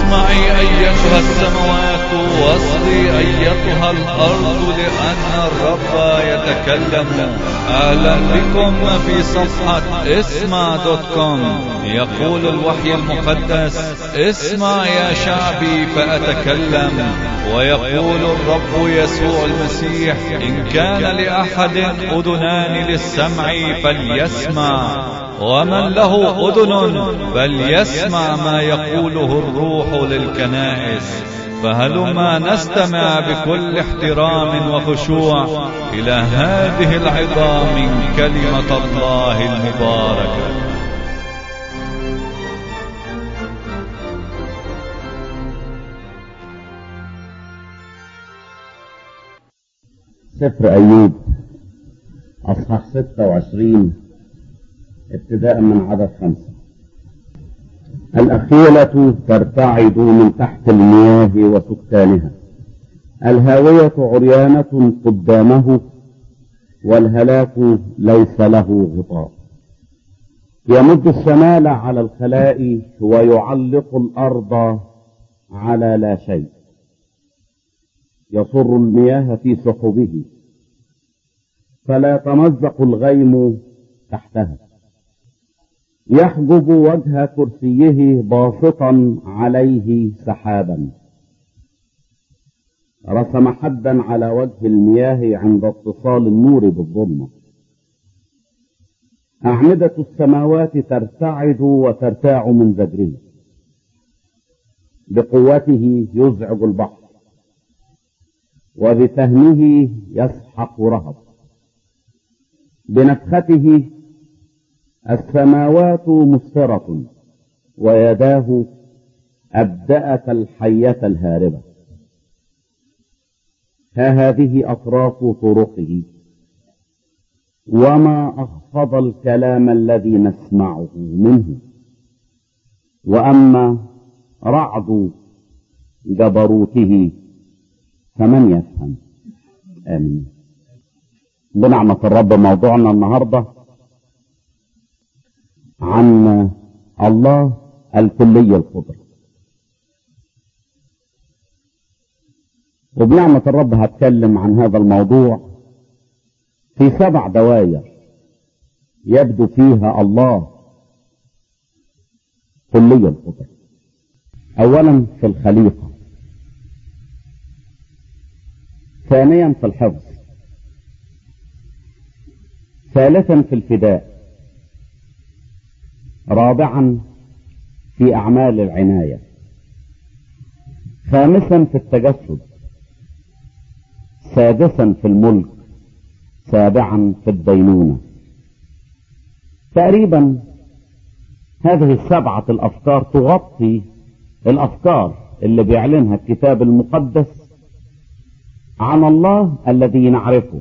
اسمعي أيتها السماوات واصغي أيتها الأرض لأن الرب يتكلم أهلا بكم في صفحة اسمع دوت كوم يقول الوحي المقدس اسمع يا شعبي فأتكلم ويقول الرب يسوع المسيح إن كان لأحد أذنان للسمع فليسمع ومن له أذن فليسمع ما يقوله الروح للكنائس فهلما نستمع بكل احترام وخشوع إلى هذه العظام من كلمة الله المباركة سفر أيوب أصحاح 26 ابتداء من عدد خمسة الأخيلة ترتعد من تحت المياه وسكانها الهاوية عريانة قدامه والهلاك ليس له غطاء يمد الشمال على الخلاء ويعلق الأرض على لا شيء يصر المياه في سحبه فلا يتمزق الغيم تحتها يحجب وجه كرسيه باسطا عليه سحابا رسم حدا على وجه المياه عند اتصال النور بالظلمه اعمده السماوات ترتعد وترتاع من زجره بقوته يزعج البحر وبفهمه يسحق رهب بنفخته السماوات مسفرة ويداه أبدأت الحية الهاربة ها هذه أطراف طرقه وما أخفض الكلام الذي نسمعه منه وأما رعد جبروته فمن يفهم آمين بنعمة الرب موضوعنا النهارده عن الله الكلي القدرة وبنعمة الرب هتكلم عن هذا الموضوع في سبع دواير يبدو فيها الله كلي القدرة أولا في الخليقة ثانيا في الحفظ ثالثا في الفداء رابعا في أعمال العناية خامسا في التجسد سادسا في الملك سابعا في الدينونة تقريبا هذه السبعة الأفكار تغطي الأفكار اللي بيعلنها الكتاب المقدس عن الله الذي نعرفه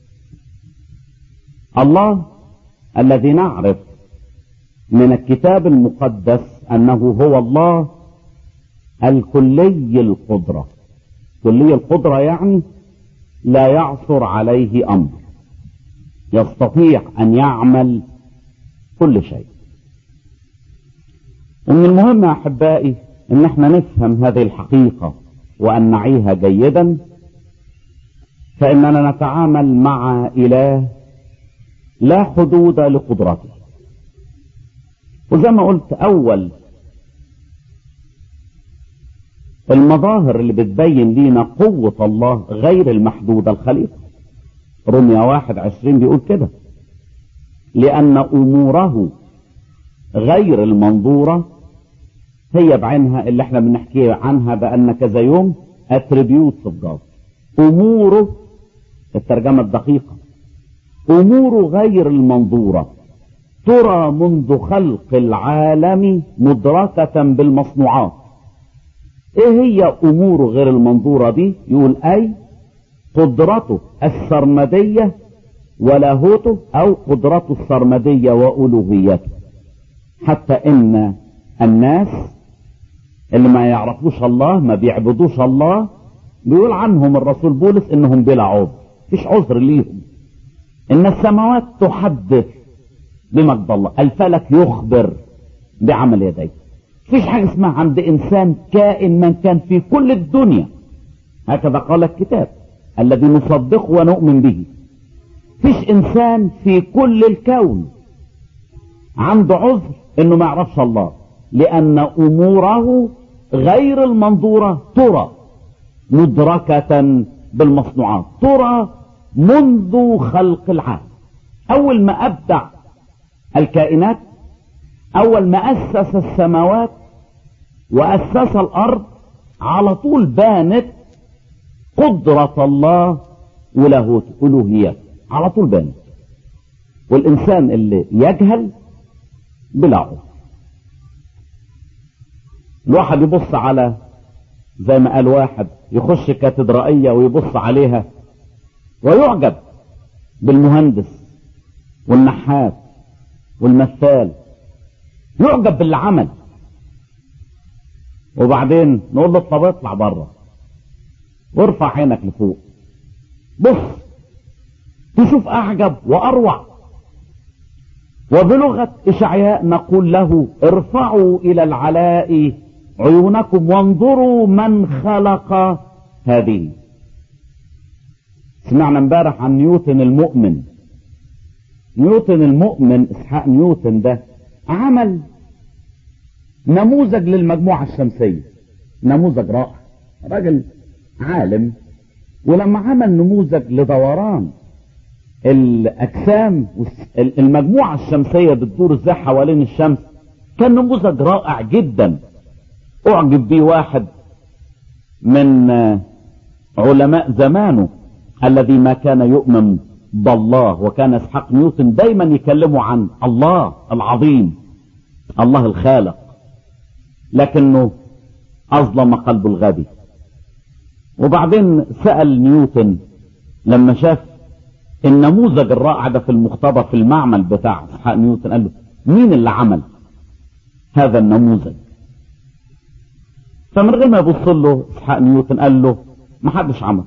الله الذي نعرف من الكتاب المقدس انه هو الله الكلي القدرة كلي القدرة يعني لا يعثر عليه امر يستطيع ان يعمل كل شيء ومن المهم يا احبائي ان احنا نفهم هذه الحقيقة وان نعيها جيدا فاننا نتعامل مع اله لا حدود لقدرته وزي ما قلت اول المظاهر اللي بتبين لينا قوة الله غير المحدودة الخليقة رمية واحد عشرين بيقول كده لأن أموره غير المنظورة هي بعينها اللي احنا بنحكي عنها بأن كذا يوم attributes of God أموره الترجمة الدقيقة أموره غير المنظورة ترى منذ خلق العالم مدركة بالمصنوعات ايه هي اموره غير المنظورة دي يقول اي قدرته السرمدية ولاهوته او قدرته السرمدية والوهيته حتى ان الناس اللي ما يعرفوش الله ما بيعبدوش الله بيقول عنهم الرسول بولس انهم بلا عذر مفيش عذر ليهم ان السماوات تحدث بمجد الله الفلك يخبر بعمل يديه فيش حاجة اسمها عند انسان كائن من كان في كل الدنيا هكذا قال الكتاب الذي نصدقه ونؤمن به فيش انسان في كل الكون عنده عذر انه ما يعرفش الله لان اموره غير المنظورة ترى مدركة بالمصنوعات ترى منذ خلق العالم اول ما ابدع الكائنات اول ما اسس السماوات واسس الارض على طول بانت قدرة الله ولاهوته الوهيته على طول بانت والانسان اللي يجهل بلا عذر الواحد يبص على زي ما قال واحد يخش كاتدرائية ويبص عليها ويعجب بالمهندس والنحات والمثال يعجب باللي عمل وبعدين نقول له طب اطلع بره وارفع عينك لفوق بص تشوف اعجب واروع وبلغة اشعياء نقول له ارفعوا الى العلاء عيونكم وانظروا من خلق هذه سمعنا امبارح عن نيوتن المؤمن نيوتن المؤمن اسحاق نيوتن ده عمل نموذج للمجموعة الشمسية نموذج رائع راجل عالم ولما عمل نموذج لدوران الاجسام المجموعة الشمسية بتدور ازاي حوالين الشمس كان نموذج رائع جدا اعجب بيه واحد من علماء زمانه الذي ما كان يؤمن بالله وكان اسحاق نيوتن دايما يكلموا عن الله العظيم الله الخالق لكنه اظلم قلب الغبي وبعدين سأل نيوتن لما شاف النموذج الرائع ده في المختبر في المعمل بتاع اسحاق نيوتن قال له مين اللي عمل هذا النموذج فمن غير ما يبص له اسحاق نيوتن قال له ما حدش عمل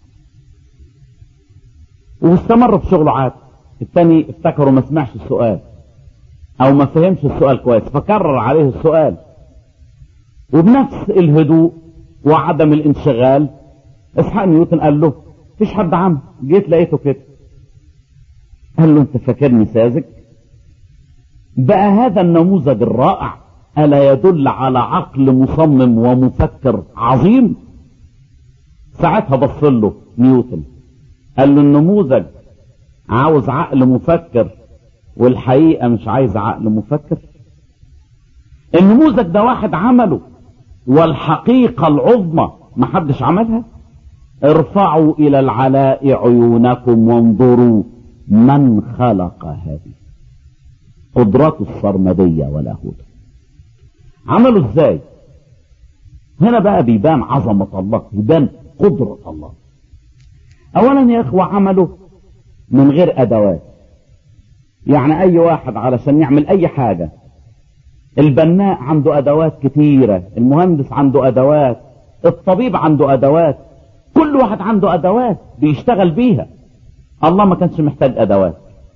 واستمر في شغله عادي الثاني افتكروا ما سمعش السؤال او ما فهمش السؤال كويس فكرر عليه السؤال وبنفس الهدوء وعدم الانشغال اسحاق نيوتن قال له فيش حد عمل جيت لقيته كده قال له انت فاكرني ساذج بقى هذا النموذج الرائع الا يدل على عقل مصمم ومفكر عظيم ساعتها بص له نيوتن قال له النموذج عاوز عقل مفكر والحقيقة مش عايز عقل مفكر النموذج ده واحد عمله والحقيقة العظمى محدش عملها ارفعوا الى العلاء عيونكم وانظروا من خلق هذه قدرته السرمدية ولاهوته عملوا ازاي هنا بقى بيبان عظمة الله يبان قدرة الله اولا يا اخوة عملوا من غير ادوات يعني اي واحد علشان يعمل اي حاجة البناء عنده ادوات كتيرة المهندس عنده ادوات الطبيب عنده ادوات كل واحد عنده ادوات بيشتغل بيها الله ما كانش محتاج ادوات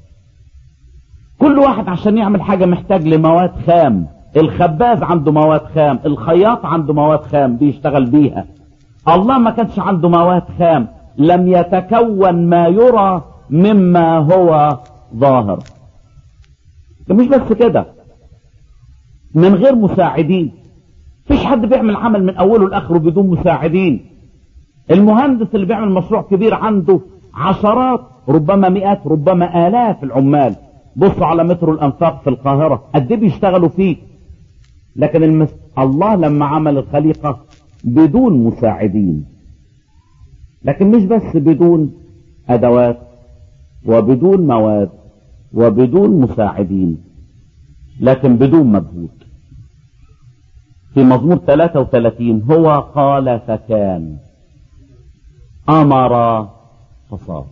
كل واحد عشان يعمل حاجة محتاج لمواد خام الخباز عنده مواد خام الخياط عنده مواد خام بيشتغل بيها الله ما كانش عنده مواد خام لم يتكون ما يرى مما هو ظاهر مش بس كده من غير مساعدين فيش حد بيعمل عمل من اوله لاخره بدون مساعدين المهندس اللي بيعمل مشروع كبير عنده عشرات ربما مئات ربما الاف العمال بصوا على مترو الانفاق في القاهرة قد ايه بيشتغلوا فيه لكن المس... الله لما عمل الخليقة بدون مساعدين لكن مش بس بدون ادوات وبدون مواد وبدون مساعدين لكن بدون مجهود في مزمور 33 هو قال فكان امر فصار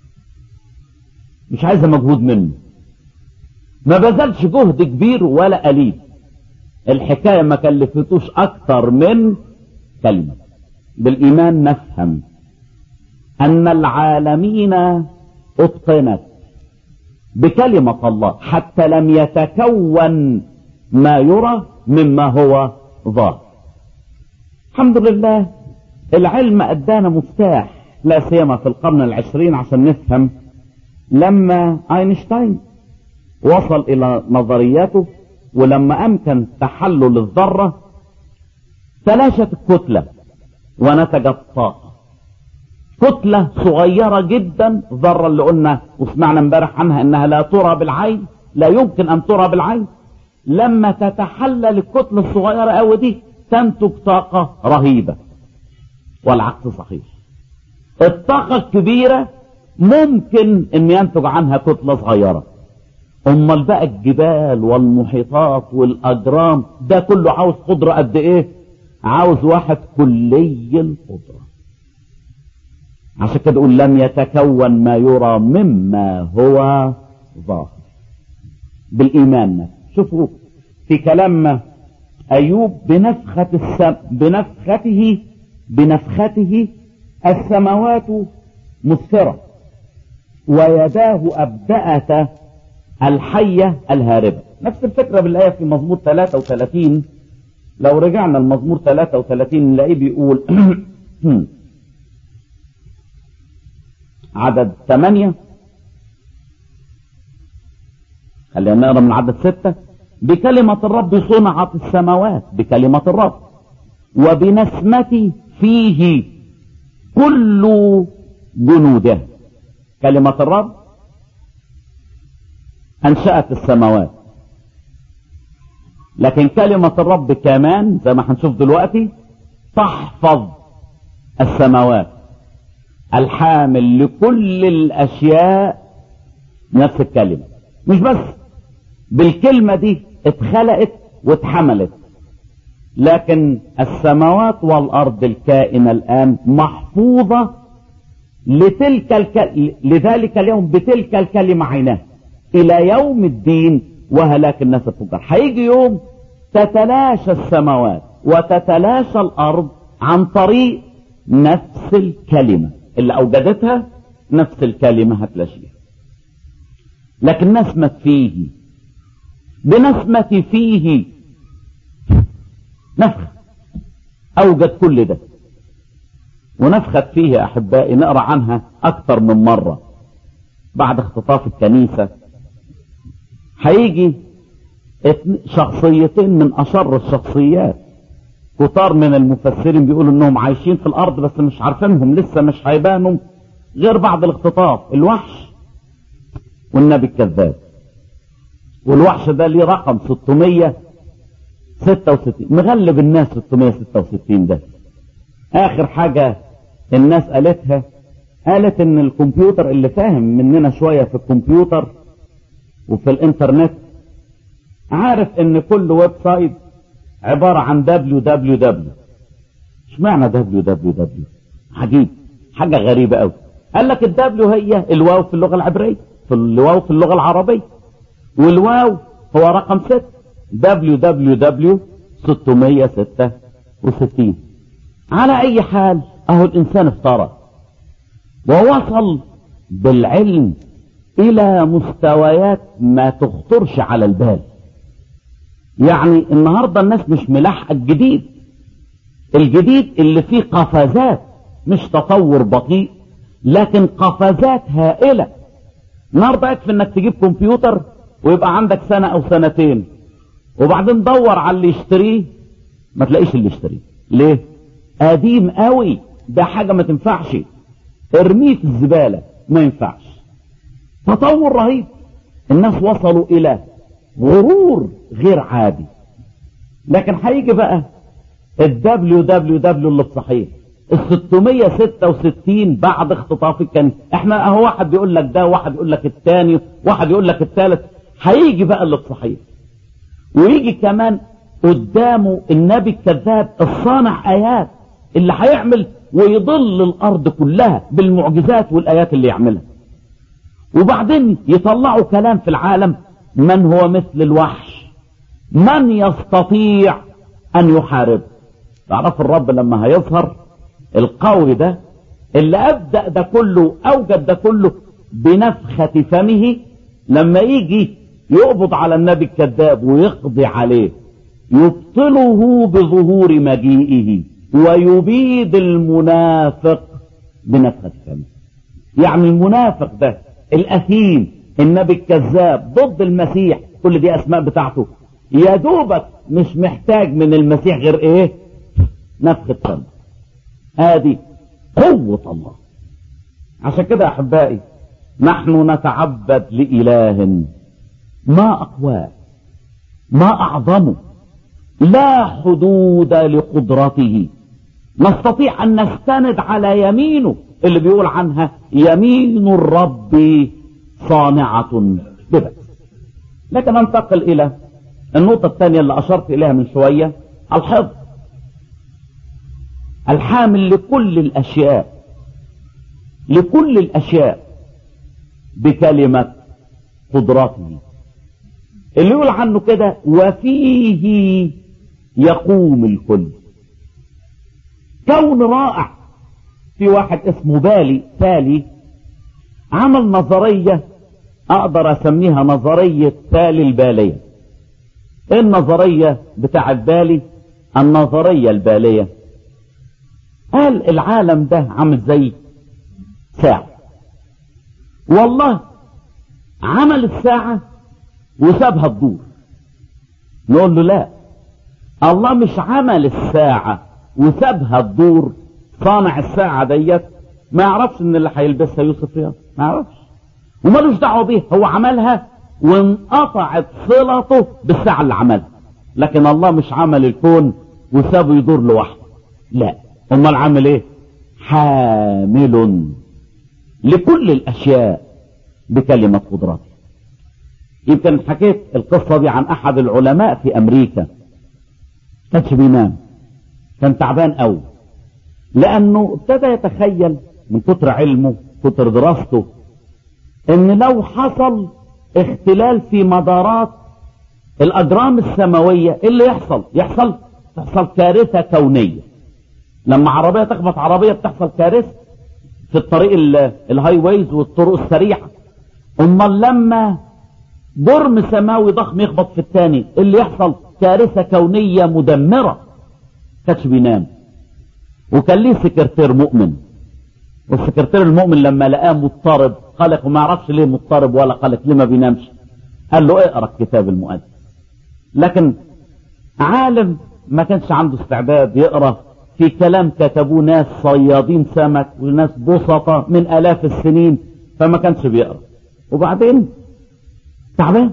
مش عايزه مجهود منه ما بذلش جهد كبير ولا قليل الحكايه ما كلفتوش اكتر من كلمه بالايمان نفهم ان العالمين اتقنت بكلمه الله حتى لم يتكون ما يرى مما هو ظاهر الحمد لله العلم ادانا مفتاح لا سيما في القرن العشرين عشان نفهم لما اينشتاين وصل الى نظرياته ولما امكن تحلل الذرة تلاشت الكتلة ونتجت طاقة كتلة صغيرة جدا ذرة اللي قلنا وسمعنا امبارح عنها انها لا ترى بالعين لا يمكن ان ترى بالعين لما تتحلل الكتلة الصغيرة قوي دي تنتج طاقة رهيبة والعكس صحيح الطاقة الكبيرة ممكن ان ينتج عنها كتلة صغيرة امال بقى الجبال والمحيطات والاجرام ده كله عاوز قدرة قد ايه عاوز واحد كلي القدرة عشان كده يقول لم يتكون ما يرى مما هو ظاهر بالايمان شوفوا في كلام ايوب بنفخة السم... بنفخته بنفخته السماوات مسفرة ويداه أبدأت الحية الهاربة نفس الفكرة بالآية في مزمور 33 لو رجعنا المزمور 33 نلاقيه بيقول عدد 8 خلينا نقرا من عدد 6 بكلمة الرب صنعت السماوات بكلمة الرب وبنسمة فيه كل جنوده كلمة الرب أنشأت السماوات لكن كلمة الرب كمان زي ما هنشوف دلوقتي تحفظ السماوات الحامل لكل الأشياء نفس الكلمة مش بس بالكلمة دي اتخلقت واتحملت لكن السماوات والأرض الكائنة الآن محفوظة لتلك الك... لذلك اليوم بتلك الكلمة عيناه إلى يوم الدين وهلاك الناس الفجار هيجي يوم تتلاشى السماوات وتتلاشى الأرض عن طريق نفس الكلمة اللي أوجدتها نفس الكلمة هتلاشيها لكن نسمة فيه بنسمة فيه نفخ أوجد كل ده ونفخت فيه أحبائي نقرأ عنها أكثر من مرة بعد اختطاف الكنيسة هيجي شخصيتين من أشر الشخصيات كتار من المفسرين بيقولوا انهم عايشين في الارض بس مش عارفينهم لسه مش هيبانوا غير بعد الاختطاف الوحش والنبي الكذاب والوحش ده ليه رقم 666 مغلب الناس 666 ده اخر حاجة الناس قالتها قالت ان الكمبيوتر اللي فاهم مننا شوية في الكمبيوتر وفي الانترنت عارف ان كل ويب سايت عبارة عن دبليو دبليو دبليو اشمعنى دبليو دبليو دبليو عجيب حاجة غريبة قوي قال لك الدبليو هي الواو في اللغة العبرية في الواو في اللغة العربية والواو هو رقم ست دبليو دبليو دبليو 666 على اي حال اهو الانسان افترى ووصل بالعلم الى مستويات ما تخطرش على البال يعني النهاردة الناس مش ملاحقة الجديد الجديد اللي فيه قفزات مش تطور بطيء لكن قفزات هائلة النهاردة يكفي انك تجيب كمبيوتر ويبقى عندك سنة او سنتين وبعدين دور على اللي يشتريه ما تلاقيش اللي يشتريه ليه قديم قوي ده حاجة ما تنفعش ارميه في الزبالة ما ينفعش تطور رهيب الناس وصلوا الى غرور غير عادي لكن هيجي بقى الدبليو دبليو دبليو اللي بصحيح ال 666 بعد اختطاف الكنيسه احنا اهو واحد بيقول لك ده واحد يقول لك الثاني واحد يقول لك الثالث هيجي بقى اللي بصحيح ويجي كمان قدامه النبي الكذاب الصانع ايات اللي هيعمل ويضل الارض كلها بالمعجزات والايات اللي يعملها وبعدين يطلعوا كلام في العالم من هو مثل الوحش من يستطيع ان يحارب تعرف الرب لما هيظهر القوي ده اللي ابدأ ده كله اوجد ده كله بنفخة فمه لما يجي يقبض على النبي الكذاب ويقضي عليه يبطله بظهور مجيئه ويبيد المنافق بنفخة فمه يعني المنافق ده الأثيم النبي الكذاب ضد المسيح كل دي أسماء بتاعته يا دوبك مش محتاج من المسيح غير ايه نفخة فم هذه قوة الله عشان كده يا احبائي نحن نتعبد لإله ما أقواه ما أعظمه لا حدود لقدرته نستطيع أن نستند على يمينه اللي بيقول عنها يمين الرب صانعة ببأس لكن ننتقل إلى النقطة الثانية اللي أشرت إليها من شوية الحفظ الحامل لكل الأشياء لكل الأشياء بكلمة قدرته اللي يقول عنه كده وفيه يقوم الكل كون رائع في واحد اسمه بالي تالي عمل نظرية اقدر اسميها نظرية تالي البالية ايه النظرية بتاع بالي النظرية البالية قال العالم ده عامل زي ساعة والله عمل الساعة وسابها تدور نقول له لا الله مش عمل الساعة وسابها تدور صانع الساعة ديت ما يعرفش ان اللي هيلبسها يوسف رياض ما يعرفش ومالوش دعوه بيها هو عملها وانقطعت صلته بالساعة اللي عملها لكن الله مش عمل الكون وسابه يدور لوحده لا امال عمل ايه حامل لكل الاشياء بكلمة قدرته يمكن حكيت القصة دي عن احد العلماء في امريكا كانش بينام كان تعبان قوي لانه ابتدى يتخيل من كتر علمه كتر دراسته ان لو حصل اختلال في مدارات الاجرام السماوية ايه اللي يحصل يحصل تحصل كارثة كونية لما عربية تخبط عربية بتحصل كارثة في الطريق الهاي ويز والطرق السريعة امال لما برم سماوي ضخم يخبط في الثاني اللي يحصل كارثة كونية مدمرة كانش بينام وكان ليه سكرتير مؤمن والسكرتير المؤمن لما لقاه مضطرب قالك وما يعرفش ليه مضطرب ولا قالك ليه ما بينامش قال له اقرا الكتاب المقدس لكن عالم ما كانش عنده استعداد يقرا في كلام كتبوه ناس صيادين سمك وناس بسطة من الاف السنين فما كانش بيقرا وبعدين تعبان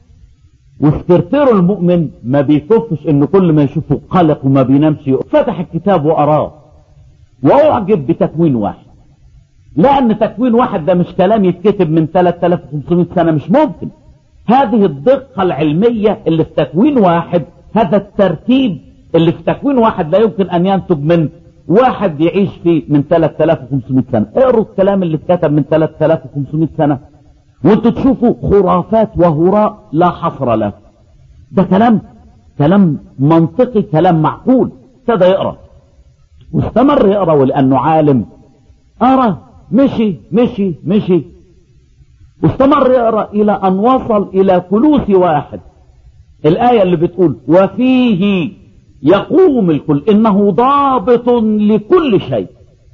وسكرتيره المؤمن ما بيكفش انه كل ما يشوفه قلق وما بينامش فتح الكتاب وقراه واعجب بتكوين واحد لان تكوين واحد ده مش كلام يتكتب من 3500 سنة مش ممكن هذه الدقة العلمية اللي في تكوين واحد هذا الترتيب اللي في تكوين واحد لا يمكن ان ينتج من واحد يعيش فيه من 3500 سنة اقروا الكلام اللي اتكتب من 3500 سنة وانتوا تشوفوا خرافات وهراء لا حصر له ده كلام كلام منطقي كلام معقول ابتدى يقرا واستمر يقرا ولانه عالم قرا مشي مشي مشي واستمر يقرا الى ان وصل الى كلوس واحد الايه اللي بتقول وفيه يقوم الكل انه ضابط لكل شيء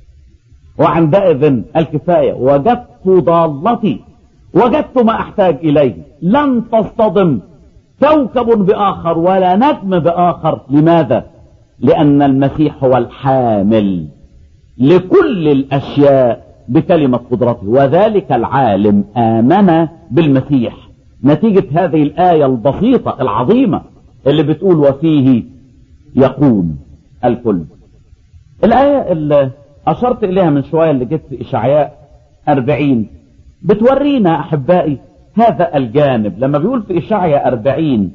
وعندئذ الكفايه وجدت ضالتي وجدت ما احتاج اليه لن تصطدم كوكب باخر ولا نجم باخر لماذا لان المسيح هو الحامل لكل الاشياء بكلمة قدرته وذلك العالم امن بالمسيح نتيجة هذه الاية البسيطة العظيمة اللي بتقول وفيه يقوم الكل الاية اللي اشرت اليها من شوية اللي جت في اشعياء اربعين بتورينا احبائي هذا الجانب لما بيقول في اشعياء اربعين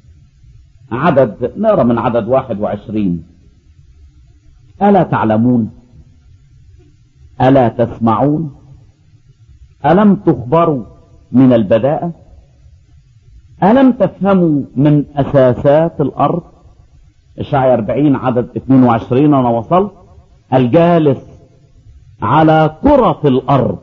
عدد نقرا من عدد واحد وعشرين ألا تعلمون ألا تسمعون ألم تخبروا من البداءة ألم تفهموا من أساسات الأرض إشعياء 40 عدد 22 أنا وصلت الجالس على كرة الأرض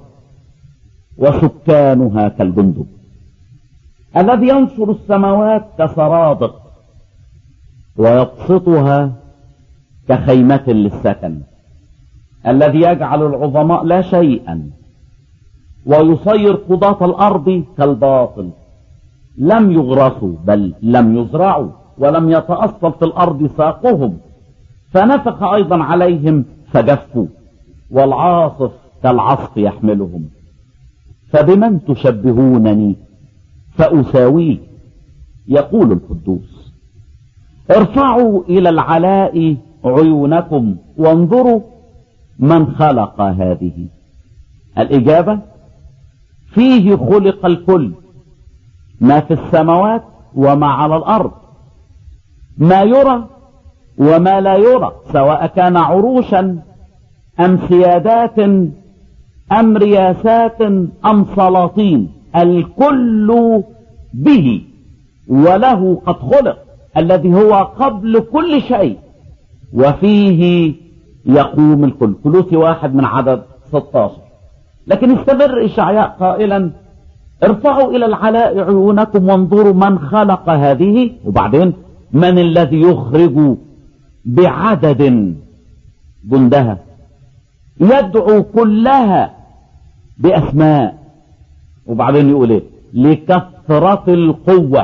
وسكانها كالجندب الذي ينشر السماوات كسرادق ويبسطها كخيمة للسكن الذي يجعل العظماء لا شيئا ويصير قضاة الأرض كالباطل لم يغرسوا بل لم يزرعوا ولم يتأصل في الأرض ساقهم فنفخ أيضا عليهم فجفوا والعاصف كالعصف يحملهم فبمن تشبهونني فأساويه يقول القدوس ارفعوا إلى العلاء عيونكم وانظروا من خلق هذه الإجابة فيه خلق الكل ما في السماوات وما على الأرض ما يرى وما لا يرى سواء كان عروشا أم سيادات أم رياسات أم سلاطين الكل به وله قد خلق الذي هو قبل كل شيء وفيه يقوم الكل كلوسي واحد من عدد 16 لكن استمر إشعياء قائلا ارفعوا إلى العلاء عيونكم وانظروا من خلق هذه وبعدين من الذي يخرج بعدد جندها يدعو كلها بأسماء وبعدين يقول ايه لكثرة القوة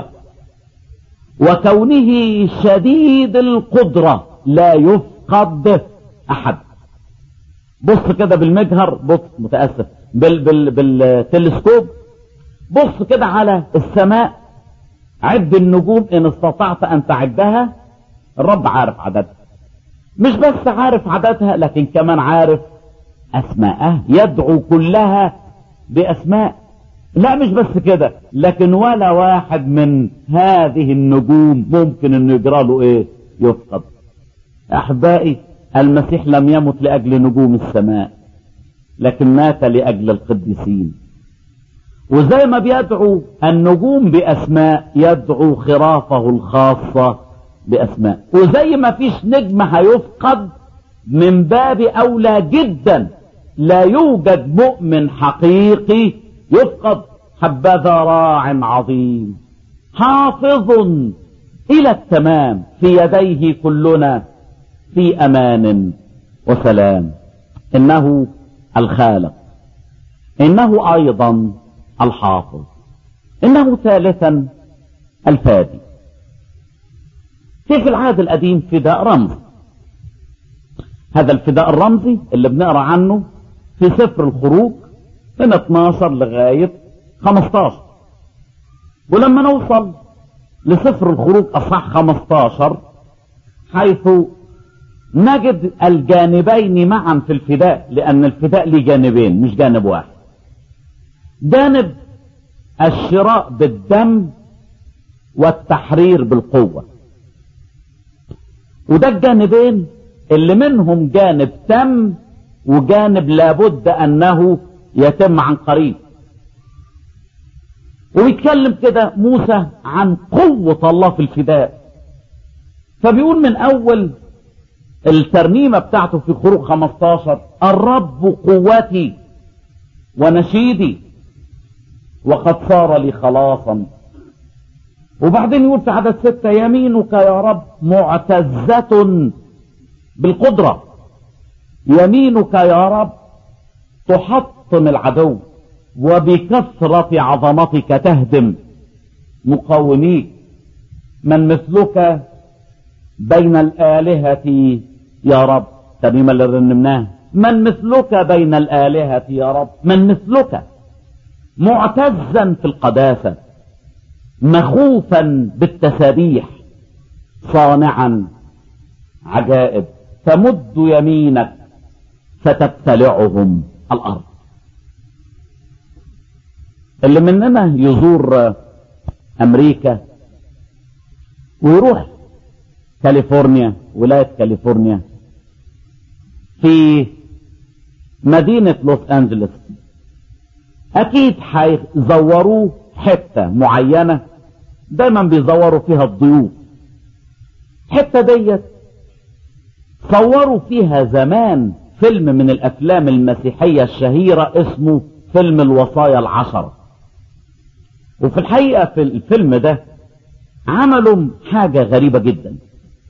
وكونه شديد القدرة لا يفقد أحد بص كده بالمجهر بص متأسف بال بال بالتلسكوب بص كده على السماء عد النجوم ان استطعت ان تعدها الرب عارف عددها مش بس عارف عددها لكن كمان عارف اسماءها يدعو كلها باسماء لا مش بس كده لكن ولا واحد من هذه النجوم ممكن انه يجرى له ايه يفقد احبائي المسيح لم يمت لاجل نجوم السماء لكن مات لاجل القديسين وزي ما بيدعو النجوم باسماء يدعو خرافه الخاصه باسماء وزي ما فيش نجم هيفقد من باب اولى جدا لا يوجد مؤمن حقيقي يفقد حبذا راع عظيم حافظ الى التمام في يديه كلنا في امان وسلام انه الخالق انه ايضا الحافظ انه ثالثا الفادي في في العهد القديم فداء رمز هذا الفداء الرمزي اللي بنقرا عنه في سفر الخروج من 12 لغاية 15 ولما نوصل لسفر الخروج أصح 15 حيث نجد الجانبين معا في الفداء لأن الفداء ليه جانبين مش جانب واحد جانب الشراء بالدم والتحرير بالقوة وده الجانبين اللي منهم جانب تم وجانب لابد انه يتم عن قريب ويتكلم كده موسى عن قوة الله في الفداء فبيقول من اول الترنيمة بتاعته في خروج 15 الرب قوتي ونشيدي وقد صار لي خلاصا وبعدين يقول في عدد ستة يمينك يا رب معتزة بالقدرة يمينك يا رب تحطم العدو وبكثرة عظمتك تهدم مقاوميك من مثلك بين الآلهة يا رب ترنيمة اللي رنمناها من مثلك بين الآلهة يا رب من مثلك معتزا في القداسة مخوفا بالتسابيح صانعا عجائب تمد يمينك فتبتلعهم الارض اللي مننا يزور امريكا ويروح كاليفورنيا ولاية كاليفورنيا في مدينة لوس انجلوس اكيد هيزوروه حتة معينة دايما بيزوروا فيها الضيوف حتة ديت صوروا فيها زمان فيلم من الافلام المسيحية الشهيرة اسمه فيلم الوصايا العشرة وفي الحقيقة في الفيلم ده عملوا حاجة غريبة جدا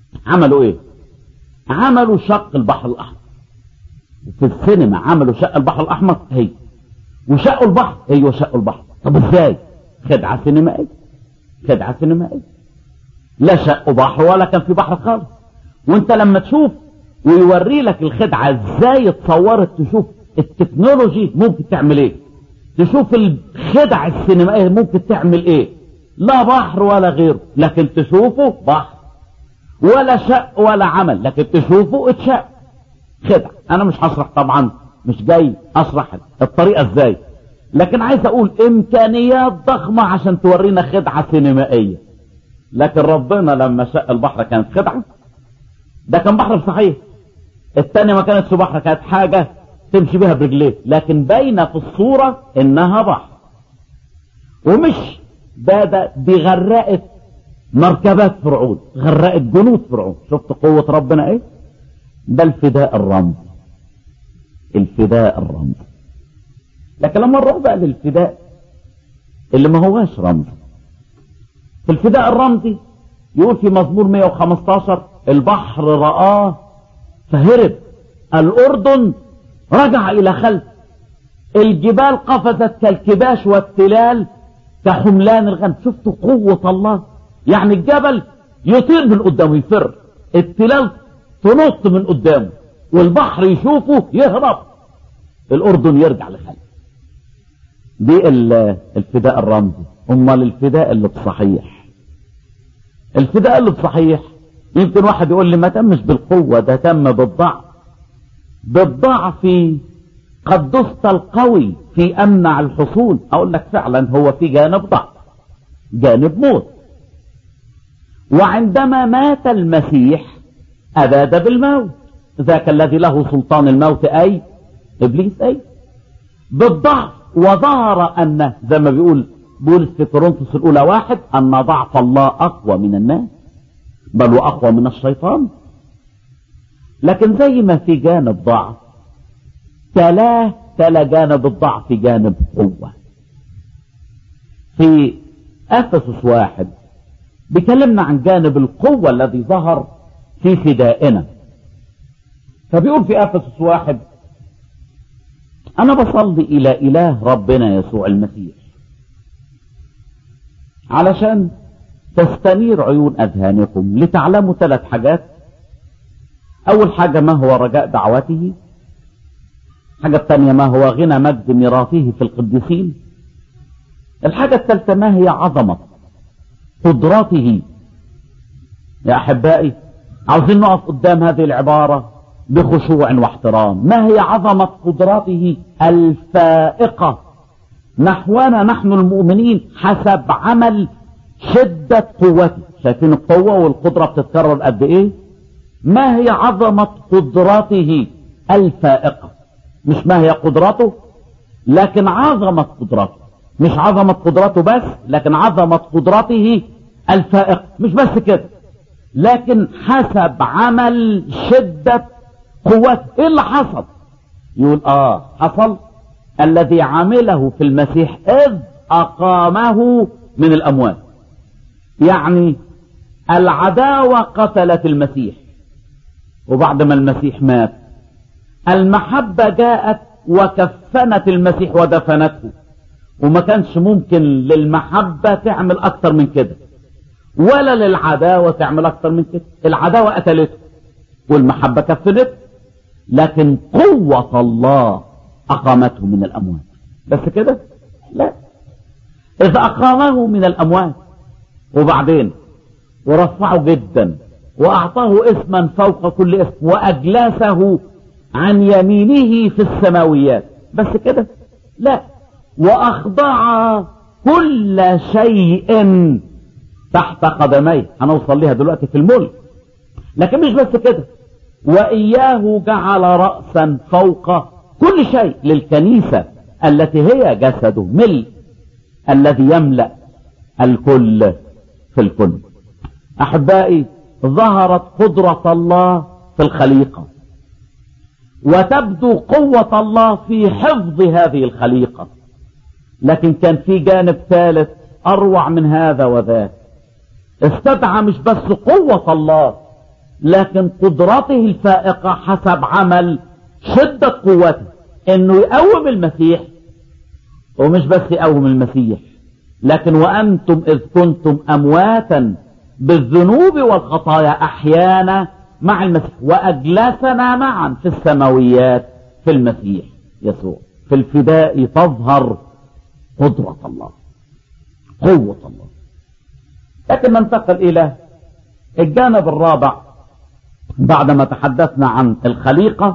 عملوا ايه عملوا شق البحر الاحمر في السينما عملوا شق البحر الاحمر هي وشقوا البحر ايوه شقوا البحر طب ازاي خدعه سينمائيه خدعه سينمائيه لا شقوا بحر ولا كان في بحر خالص وانت لما تشوف ويوري لك الخدعه ازاي اتصورت تشوف التكنولوجي ممكن تعمل ايه تشوف الخدع السينمائيه ممكن تعمل ايه لا بحر ولا غيره لكن تشوفه بحر ولا شق ولا عمل لكن تشوفه اتشق خدع انا مش هشرح طبعا مش جاي اشرح الطريقه ازاي لكن عايز اقول امكانيات ضخمه عشان تورينا خدعه سينمائيه لكن ربنا لما شق البحر كانت خدعه ده كان بحر صحيح التانية ما كانتش بحر كانت حاجة تمشي بها برجليه لكن باينة في الصورة انها بحر ومش ده ده دي غرقت مركبات فرعون غرقت جنود فرعون شفت قوة ربنا ايه ده الفداء الرمز الفداء الرمز لكن لما نروح بقى للفداء اللي ما هواش رمز في الفداء الرمزي يقول في مزمور 115 البحر رآه فهرب الأردن رجع إلى خلف الجبال قفزت كالكباش والتلال كحملان الغنم شفتوا قوة الله يعني الجبل يطير من قدامه يفر التلال تنط من قدامه والبحر يشوفه يهرب الأردن يرجع لخلف دي الفداء الرمزي امال الفداء اللي بصحيح الفداء اللي بصحيح يمكن واحد يقول لي ما تمش بالقوة ده تم بالضعف بالضعف قد دست القوي في أمنع الحصول أقول لك فعلا هو في جانب ضعف جانب موت وعندما مات المسيح أباد بالموت ذاك الذي له سلطان الموت أي إبليس أي بالضعف وظهر أن زي ما بيقول بولس في كورنثوس الأولى واحد أن ضعف الله أقوى من الناس بل وأقوى من الشيطان لكن زي ما في جانب ضعف تلاه تلا جانب الضعف في جانب قوة في أفسس واحد بيكلمنا عن جانب القوة الذي ظهر في فدائنا فبيقول في أفسس واحد أنا بصلي إلى إله ربنا يسوع المسيح علشان تستنير عيون أذهانكم لتعلموا ثلاث حاجات أول حاجة ما هو رجاء دعوته الحاجة الثانية ما هو غنى مجد ميراثه في القديسين الحاجة الثالثة ما هي عظمة قدراته يا أحبائي عاوزين نقف قدام هذه العبارة بخشوع واحترام ما هي عظمة قدراته الفائقة نحونا نحن المؤمنين حسب عمل شدة قوته شايفين القوة والقدرة بتتكرر قد ايه ما هي عظمة قدراته الفائقة مش ما هي قدرته لكن عظمة قدرته مش عظمة قدرته بس لكن عظمة قدرته الفائقة مش بس كده لكن حسب عمل شدة قوته ايه اللي حصل يقول اه حصل الذي عمله في المسيح اذ اقامه من الاموات يعني العداوة قتلت المسيح وبعد ما المسيح مات المحبة جاءت وكفنت المسيح ودفنته وما كانش ممكن للمحبة تعمل اكتر من كده ولا للعداوة تعمل اكتر من كده العداوة قتلته والمحبة كفنته لكن قوة الله اقامته من الاموات بس كده لا اذا اقامه من الاموات وبعدين ورفعه جدا واعطاه اسما فوق كل اسم واجلسه عن يمينه في السماويات بس كده لا واخضع كل شيء تحت قدميه هنوصل لها دلوقتي في الملك لكن مش بس كده واياه جعل رأسا فوق كل شيء للكنيسة التي هي جسده ملء الذي يملأ الكل في الكل احبائي ظهرت قدرة الله في الخليقة وتبدو قوة الله في حفظ هذه الخليقة لكن كان في جانب ثالث اروع من هذا وذاك استدعى مش بس قوة الله لكن قدرته الفائقة حسب عمل شدة قوته انه يقوم المسيح ومش بس يقوم المسيح لكن وانتم اذ كنتم امواتا بالذنوب والخطايا احيانا مع المسيح واجلسنا معا في السماويات في المسيح يسوع في الفداء تظهر قدرة الله قوة الله لكن ننتقل الى الجانب الرابع بعدما تحدثنا عن الخليقة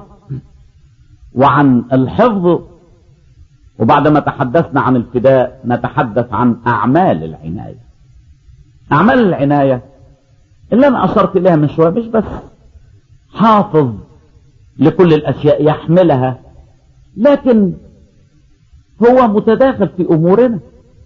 وعن الحفظ وبعدما تحدثنا عن الفداء نتحدث عن أعمال العناية أعمال العناية اللي أنا أشرت إليها من شوية مش بس حافظ لكل الأشياء يحملها لكن هو متداخل في أمورنا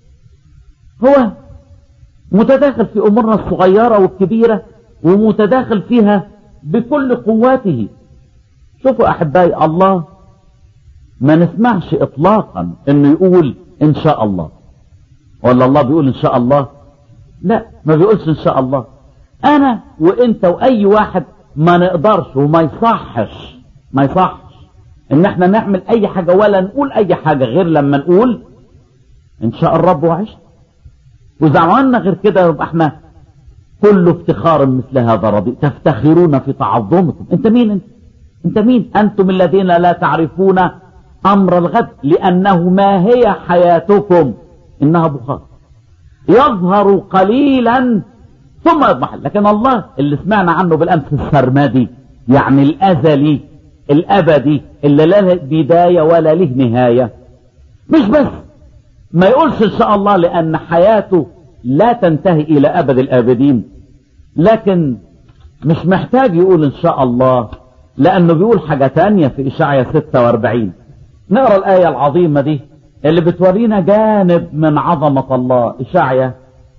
هو متداخل في أمورنا الصغيرة والكبيرة ومتداخل فيها بكل قواته شوفوا أحبائي الله ما نسمعش إطلاقا إنه يقول إن شاء الله ولا الله بيقول إن شاء الله لا ما بيقولش إن شاء الله أنا وإنت وأي واحد ما نقدرش وما يصحش ما يصحش إن إحنا نعمل أي حاجة ولا نقول أي حاجة غير لما نقول إن شاء الرب وعشت وإذا عملنا غير كده يبقى إحنا كل افتخار مثل هذا رديء تفتخرون في تعظمكم انت مين انت انت مين انتم الذين لا تعرفون امر الغد لانه ما هي حياتكم انها بخار يظهر قليلا ثم يضمحل لكن الله اللي سمعنا عنه بالامس السرمدي يعني الازلي الابدي اللي لا بداية ولا له نهاية مش بس ما يقولش ان شاء الله لان حياته لا تنتهي الى ابد الابدين لكن مش محتاج يقول ان شاء الله لانه بيقول حاجة تانية في اشعيا 46 نقرا الاية العظيمة دي اللي بتورينا جانب من عظمة الله اشعيا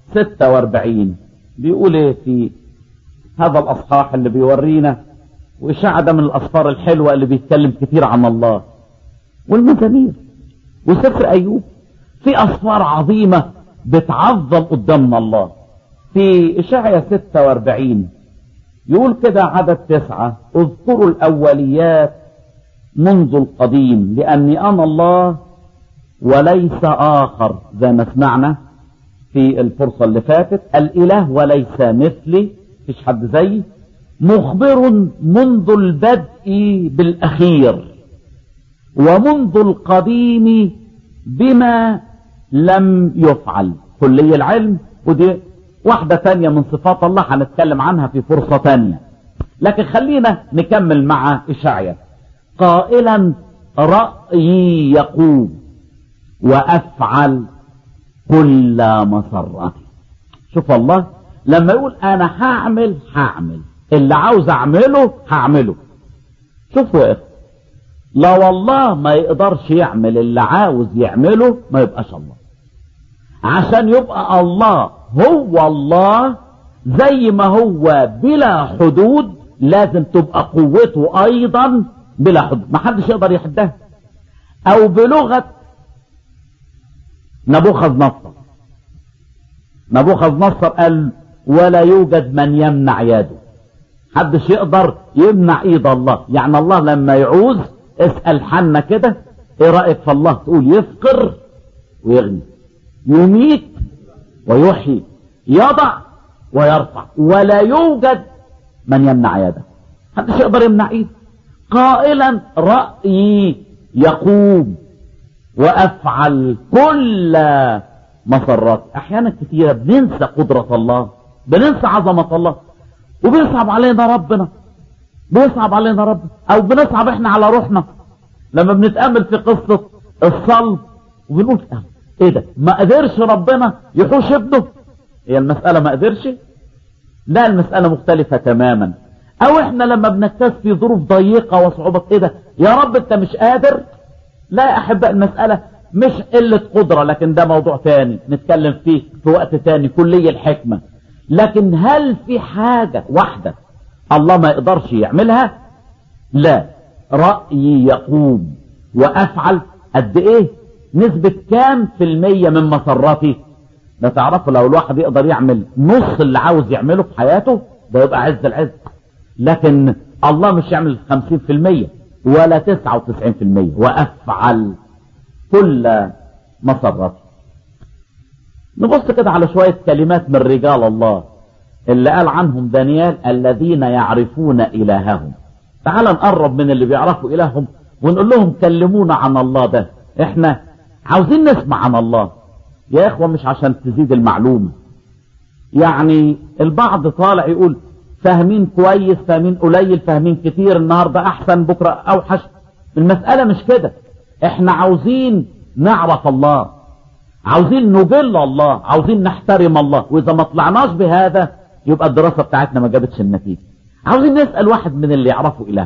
46 بيقول ايه في هذا الاصحاح اللي بيورينا واشعيا ده من الاسفار الحلوة اللي بيتكلم كتير عن الله والمزامير وسفر ايوب في اسفار عظيمة بتعظم قدامنا الله في إشعيا 46 يقول كده عدد تسعة اذكروا الأوليات منذ القديم لأني أنا الله وليس آخر زي ما سمعنا في الفرصة اللي فاتت الإله وليس مثلي فيش حد زيي مخبر منذ البدء بالأخير ومنذ القديم بما لم يفعل كلي العلم ودي واحدة تانية من صفات الله هنتكلم عنها في فرصة تانية لكن خلينا نكمل مع إشعيا قائلا رأيي يقوم وأفعل كل مسرتي شوف الله لما يقول أنا هعمل هعمل اللي عاوز أعمله هعمله شوفوا يا إخوة لو الله ما يقدرش يعمل اللي عاوز يعمله ما يبقاش الله عشان يبقى الله هو الله زي ما هو بلا حدود لازم تبقى قوته ايضا بلا حدود ما حدش يقدر يحدها او بلغة نبوخذ نصر نبوخذ نصر قال ولا يوجد من يمنع يده حدش يقدر يمنع ايد الله يعني الله لما يعوز اسأل حنا كده ايه رأيك في الله تقول يفقر ويغني يميت ويحيي يضع ويرفع ولا يوجد من يمنع يده محدش يقدر يمنع ايده قائلا رأيي يقوم وافعل كل مسرات احيانا كثيرة بننسى قدرة الله بننسى عظمة الله وبيصعب علينا ربنا بيصعب علينا ربنا او بنصعب احنا على روحنا لما بنتأمل في قصة الصلب وبنقول ايه ده ما قدرش ربنا يحوش ابنه هي المسألة ما قدرش لا المسألة مختلفة تماما او احنا لما بنكتس في ظروف ضيقة وصعوبة ايه ده يا رب انت مش قادر لا يا احباء المسألة مش قلة قدرة لكن ده موضوع تاني نتكلم فيه في وقت تاني كلية الحكمة لكن هل في حاجة واحدة الله ما يقدرش يعملها لا رأيي يقوم وافعل قد ايه نسبة كام في المية من مسراتي ده تعرفوا لو الواحد يقدر يعمل نص اللي عاوز يعمله في حياته ده يبقى عز العز لكن الله مش يعمل خمسين في المية ولا تسعة وتسعين في المية وافعل كل مسرته نبص كده على شوية كلمات من رجال الله اللي قال عنهم دانيال الذين يعرفون إلههم تعال نقرب من اللي بيعرفوا إلههم ونقول لهم كلمونا عن الله ده احنا عاوزين نسمع عن الله يا اخوة مش عشان تزيد المعلومة يعني البعض طالع يقول فاهمين كويس فاهمين قليل فاهمين كتير النهاردة احسن بكرة اوحش المسألة مش كده احنا عاوزين نعرف الله عاوزين نجل الله عاوزين نحترم الله واذا ما طلعناش بهذا يبقى الدراسة بتاعتنا ما جابتش النتيجة عاوزين نسأل واحد من اللي يعرفوا اله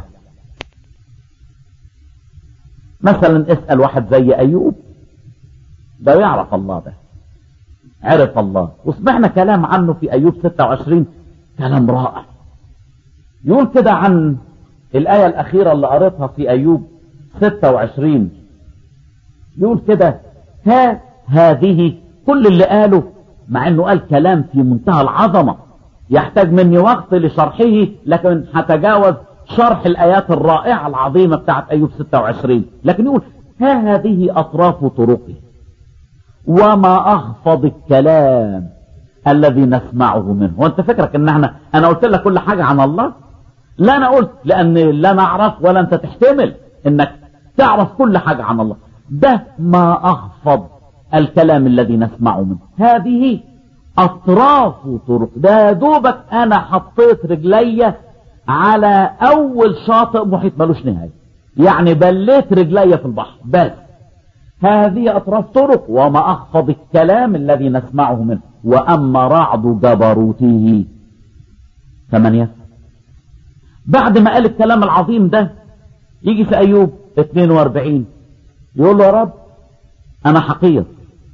مثلا اسأل واحد زي ايوب ده يعرف الله ده عرف الله وسمعنا كلام عنه في ايوب 26 كلام رائع يقول كده عن الآية الأخيرة اللي قريتها في أيوب 26 يقول كده ها هذه كل اللي قاله مع انه قال كلام في منتهى العظمة يحتاج مني وقت لشرحه لكن هتجاوز شرح الآيات الرائعة العظيمة بتاعت أيوب 26 لكن يقول ها هذه أطراف طرقه وما أخفض الكلام الذي نسمعه منه وانت فكرك ان احنا انا قلت لك كل حاجة عن الله لا انا قلت لان لا نعرف ولا انت تحتمل انك تعرف كل حاجة عن الله ده ما اخفض الكلام الذي نسمعه منه هذه اطراف طرق ده دوبك انا حطيت رجلي على اول شاطئ محيط ملوش نهاية يعني بليت رجلي في البحر بس هذه اطراف طرق وما اخفض الكلام الذي نسمعه منه واما رعد جبروته ثمانية بعد ما قال الكلام العظيم ده يجي في ايوب 42 يقول له يا رب انا حقير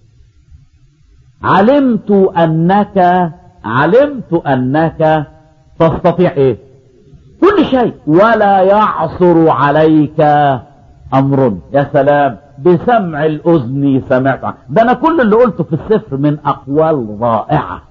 علمت انك علمت انك تستطيع ايه كل شيء ولا يعصر عليك امر يا سلام بسمع الاذن سمعت عنه. ده انا كل اللي قلته في السفر من اقوال رائعة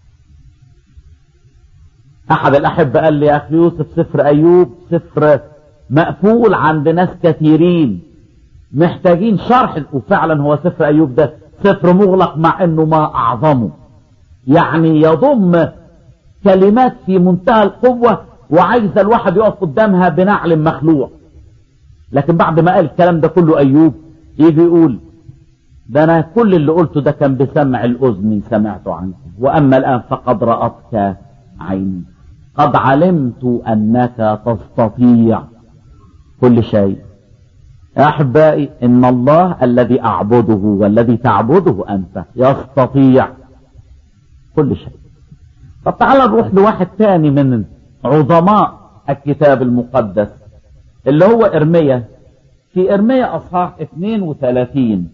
احد الاحبة قال لي يا اخي يوسف سفر ايوب سفر مقفول عند ناس كثيرين محتاجين شرح وفعلا هو سفر ايوب ده سفر مغلق مع انه ما اعظمه يعني يضم كلمات في منتهى القوة وعايز الواحد يقف قدامها بنعل مخلوع لكن بعد ما قال الكلام ده كله ايوب يجي يقول ده انا كل اللي قلته ده كان بسمع الاذن سمعته عنك واما الان فقد رأتك عيني قد علمت انك تستطيع كل شيء يا احبائي ان الله الذي اعبده والذي تعبده انت يستطيع كل شيء طب تعال نروح لواحد تاني من عظماء الكتاب المقدس اللي هو ارميا في ارميا اصحاح 32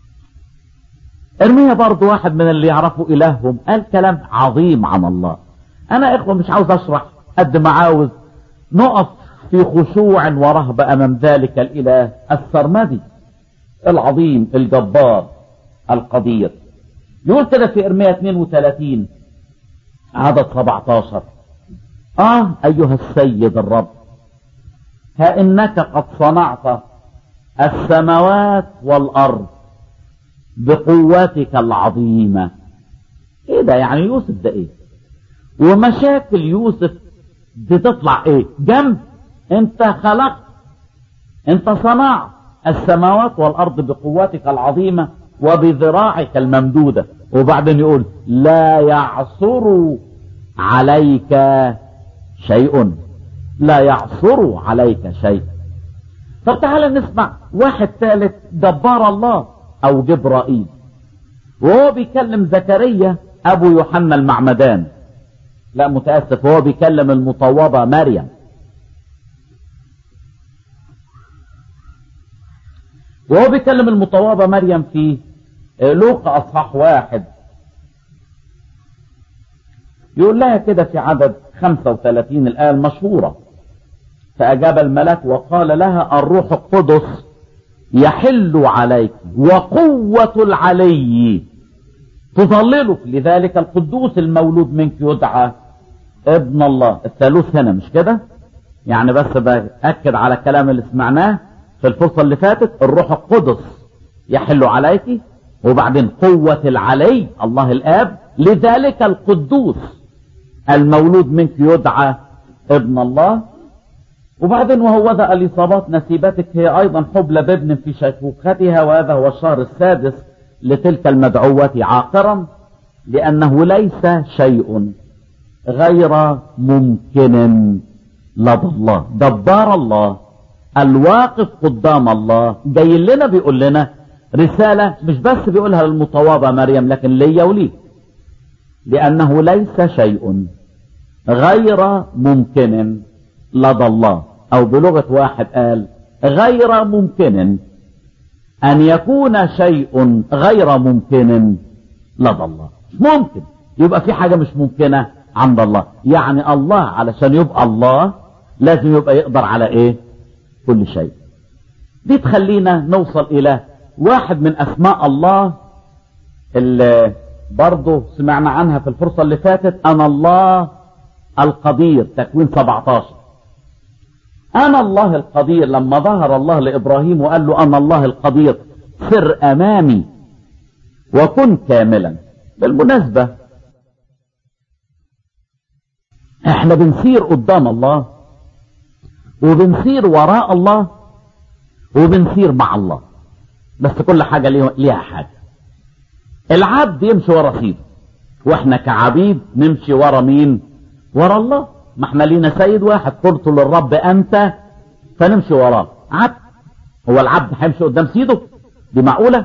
ارميا برضو واحد من اللي يعرفوا الههم قال كلام عظيم عن الله انا اخوة مش عاوز اشرح قد ما عاوز نقف في خشوع ورهبة امام ذلك الاله السرمدي العظيم الجبار القدير يقول كده في ارميا 32 عدد 17 اه ايها السيد الرب ها انك قد صنعت السماوات والارض بقوتك العظيمة ايه ده يعني يوسف ده ايه ومشاكل يوسف بتطلع ايه جنب انت خلقت انت صنعت السماوات والارض بقوتك العظيمة وبذراعك الممدودة وبعدين يقول لا يعصر عليك شيء لا يعصر عليك شيء طب تعالى نسمع واحد ثالث جبار الله او جبرائيل وهو بيكلم زكريا ابو يوحنا المعمدان لا متأسف هو بيكلم المطوبة مريم وهو بيكلم المطوبة مريم في لوقا اصحاح واحد يقول لها كده في عدد 35 الآية المشهورة فأجاب الملك وقال لها الروح القدس يحل عليك وقوة العلي تظللك لذلك القدوس المولود منك يدعى ابن الله الثالوث هنا مش كده يعني بس بأكد على الكلام اللي سمعناه في الفرصة اللي فاتت الروح القدس يحل عليك وبعدين قوة العلي الله الآب لذلك القدوس المولود منك يدعى ابن الله وبعدين وهو ذا الإصابات نسيبتك هي أيضا حبلى بابن في شيخوختها وهذا هو الشهر السادس لتلك المدعوة عاقرا لأنه ليس شيء غير ممكن لدى الله جبار الله الواقف قدام الله جاي لنا بيقول لنا رسالة مش بس بيقولها للمطوابة مريم لكن ليا وليك لأنه ليس شيء غير ممكن لدى الله أو بلغة واحد قال غير ممكن أن يكون شيء غير ممكن لدى الله ممكن يبقى في حاجة مش ممكنة عند الله يعني الله علشان يبقى الله لازم يبقى يقدر على ايه كل شيء دي تخلينا نوصل الى واحد من اسماء الله اللي برضه سمعنا عنها في الفرصة اللي فاتت انا الله القدير تكوين 17 انا الله القدير لما ظهر الله لابراهيم وقال له انا الله القدير سر امامي وكن كاملا بالمناسبة احنا بنسير قدام الله وبنسير وراء الله وبنسير مع الله بس كل حاجة ليها حاجة العبد يمشي ورا سيده واحنا كعبيد نمشي ورا مين ورا الله ما احنا لينا سيد واحد قلت للرب انت فنمشي وراه عبد هو العبد هيمشي قدام سيده دي معقولة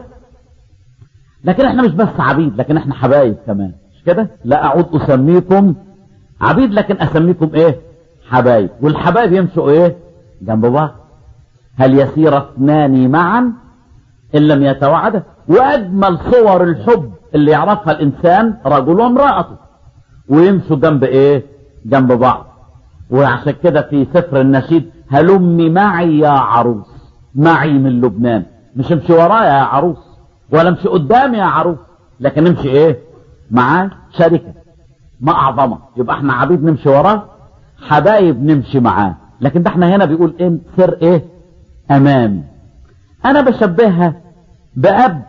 لكن احنا مش بس عبيد لكن احنا حبايب كمان مش كده لا اعود اسميكم عبيد لكن اسميكم ايه حبايب والحبايب يمشوا ايه جنب بعض هل يسير اثنان معا ان لم يتوعدا واجمل صور الحب اللي يعرفها الانسان رجل وامرأته ويمشوا جنب ايه جنب بعض وعشان كده في سفر النشيد هلمي معي يا عروس معي من لبنان مش امشي ورايا يا عروس ولا امشي قدامي يا عروس لكن امشي ايه معاه شركة ما اعظمها يبقى احنا عبيد نمشي وراه حبايب نمشي معاه لكن ده احنا هنا بيقول ايه سر ايه امامي انا بشبهها باب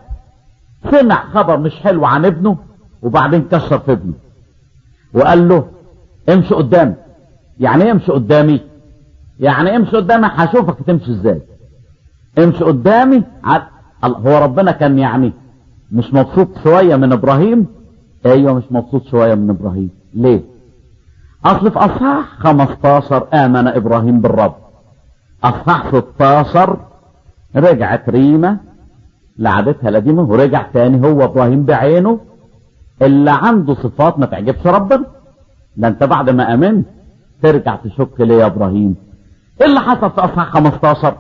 سمع خبر مش حلو عن ابنه وبعدين كسر في ابنه وقال له امشي قدامي يعني ايه امشي قدامي يعني امشي قدامي هشوفك تمشي ازاي امشي قدامي عد... هو ربنا كان يعني مش مبسوط شوية من ابراهيم ايوه مش مبسوط شوية من ابراهيم ليه اصل في اصحاح 15 امن ابراهيم بالرب اصحاح 16 رجعت ريمة لعادتها القديمة ورجع تاني هو ابراهيم بعينه اللي عنده صفات ما تعجبش ربنا ده انت بعد ما امنت ترجع تشك ليه يا ابراهيم ايه اللي حصل في اصحاح 15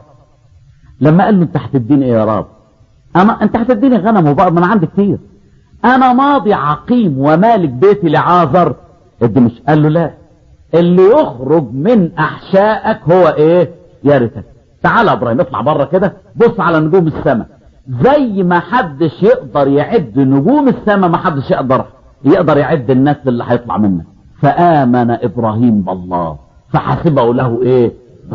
لما قال له انت هتديني ايه يا رب انا انت هتديني غنم وبقر من عندي كتير انا ماضي عقيم ومالك بيتي لعازر ادي مش قال له لا اللي يخرج من احشائك هو ايه يرثك تعال يا ابراهيم اطلع بره كده بص على نجوم السماء زي ما حدش يقدر يعد نجوم السماء ما حدش يقدر يقدر يعد الناس اللي هيطلع منك فآمن إبراهيم بالله فحسبه له إيه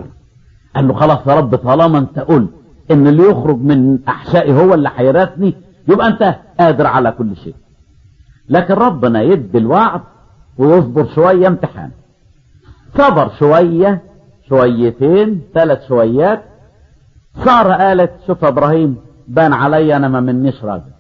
قال له خلاص يا رب طالما أنت قلت إن اللي يخرج من أحشائي هو اللي هيرثني يبقى أنت قادر على كل شيء لكن ربنا يدي الوعد ويصبر شوية امتحان صبر شوية شويتين ثلاث شويات سارة قالت شوف يا ابراهيم بان علي انا ما منيش راجل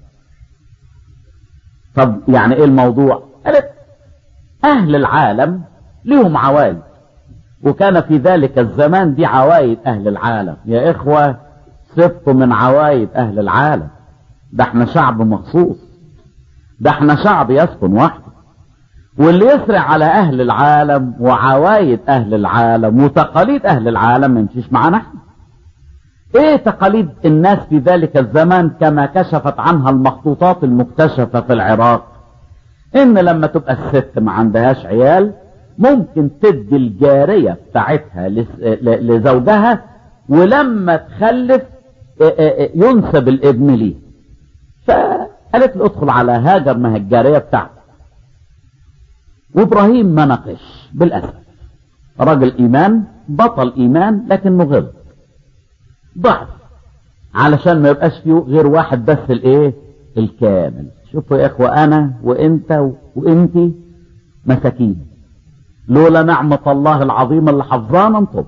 طب يعني ايه الموضوع قالت اهل العالم لهم عوايد وكان في ذلك الزمان دي عوايد اهل العالم يا اخوة سبتوا من عوايد اهل العالم ده احنا شعب مخصوص ده احنا شعب يسكن وحده واللي يسرع على اهل العالم وعوايد اهل العالم وتقاليد اهل العالم ما يمشيش معانا احنا ايه تقاليد الناس في ذلك الزمان كما كشفت عنها المخطوطات المكتشفة في العراق ان لما تبقى الست ما عندهاش عيال ممكن تدي الجارية بتاعتها لزوجها ولما تخلف ينسب الابن ليه فقالت له ادخل على هاجر ما هي الجارية بتاعتك وابراهيم ما ناقش بالاسف راجل ايمان بطل ايمان لكنه غلط ضعف علشان ما يبقاش فيه غير واحد بس الايه الكامل شوفوا يا اخوة انا وانت وانتي مساكين لولا نعمة الله العظيمة اللي حفظانا انطب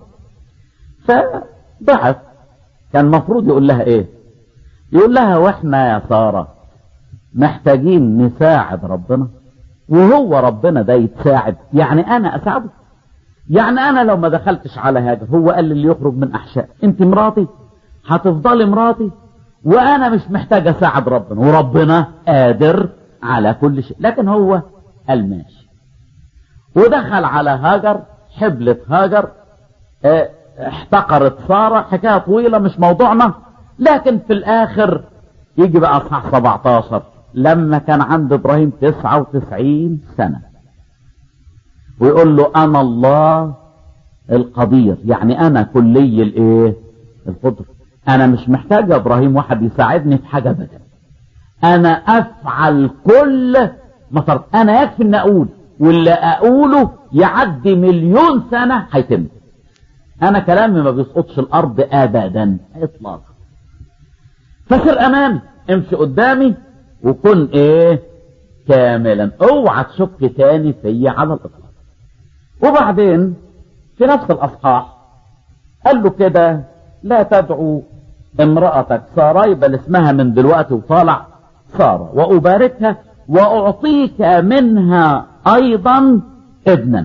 فضعف كان المفروض يقول لها ايه يقول لها واحنا يا سارة محتاجين نساعد ربنا وهو ربنا ده يتساعد يعني انا اساعده يعني انا لو ما دخلتش على هاجر هو قال لي اللي يخرج من احشاء انت مراتي هتفضلي مراتي وانا مش محتاج اساعد ربنا وربنا قادر على كل شيء لكن هو قال ماشي ودخل على هاجر حبلة هاجر اه احتقرت سارة حكاية طويلة مش موضوعنا لكن في الاخر يجي بقى اصحاح 17 لما كان عند ابراهيم 99 سنة ويقول له انا الله القدير يعني انا كلي الايه القدر انا مش محتاج يا ابراهيم واحد يساعدني في حاجة ابدا انا افعل كل ما طرد انا يكفي ان اقول واللي اقوله يعدي مليون سنة هيتم انا كلامي ما بيسقطش الارض ابدا اطلاقا فسر امامي امشي قدامي وكن ايه كاملا اوعى تشك تاني فيا على الاطلاق وبعدين في نفس الاصحاح قال له كده لا تدعو امرأتك سارة يبقى اسمها من دلوقتي وطالع سارة وأباركها وأعطيك منها أيضا ابنا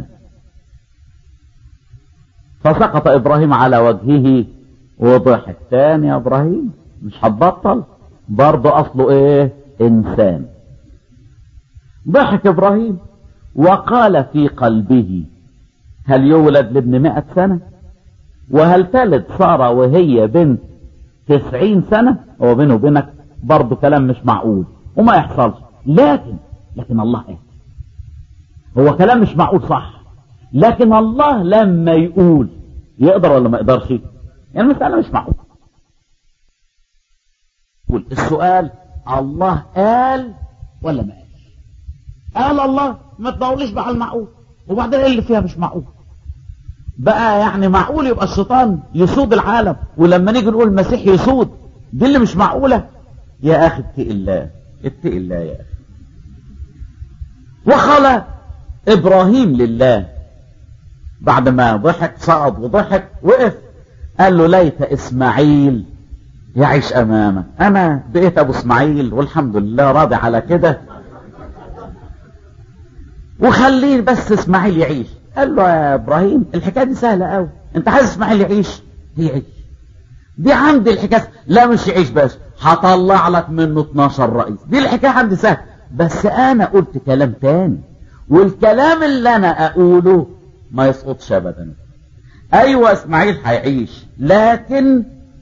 فسقط إبراهيم على وجهه وضحك تاني يا إبراهيم مش هتبطل برضه أصله إيه إنسان ضحك إبراهيم وقال في قلبه هل يولد لابن مئة سنة وهل تلد سارة وهي بنت تسعين سنة هو بينه وبينك برضه كلام مش معقول وما يحصلش لكن لكن الله ايه هو كلام مش معقول صح لكن الله لما يقول يقدر ولا ما يقدرش يعني المسألة مش معقول السؤال الله قال ولا ما قالش قال الله ما تدورليش بقى على المعقول وبعدين ايه اللي فيها مش معقول بقى يعني معقول يبقى الشيطان يسود العالم ولما نيجي نقول المسيح يسود دي اللي مش معقولة يا اخي اتق الله اتق الله يا اخي وخلى ابراهيم لله بعد ما ضحك صعد وضحك وقف قال له ليت اسماعيل يعيش امامك انا بقيت ابو اسماعيل والحمد لله راضي على كده وخليه بس اسماعيل يعيش قال له يا ابراهيم الحكايه دي سهله قوي انت عايز اسماعيل يعيش يعيش دي عندي الحكايه لا مش يعيش بس هطلع لك منه 12 رئيس دي الحكايه عندي سهله بس انا قلت كلام تاني والكلام اللي انا اقوله ما يسقطش ابدا ايوه اسماعيل هيعيش لكن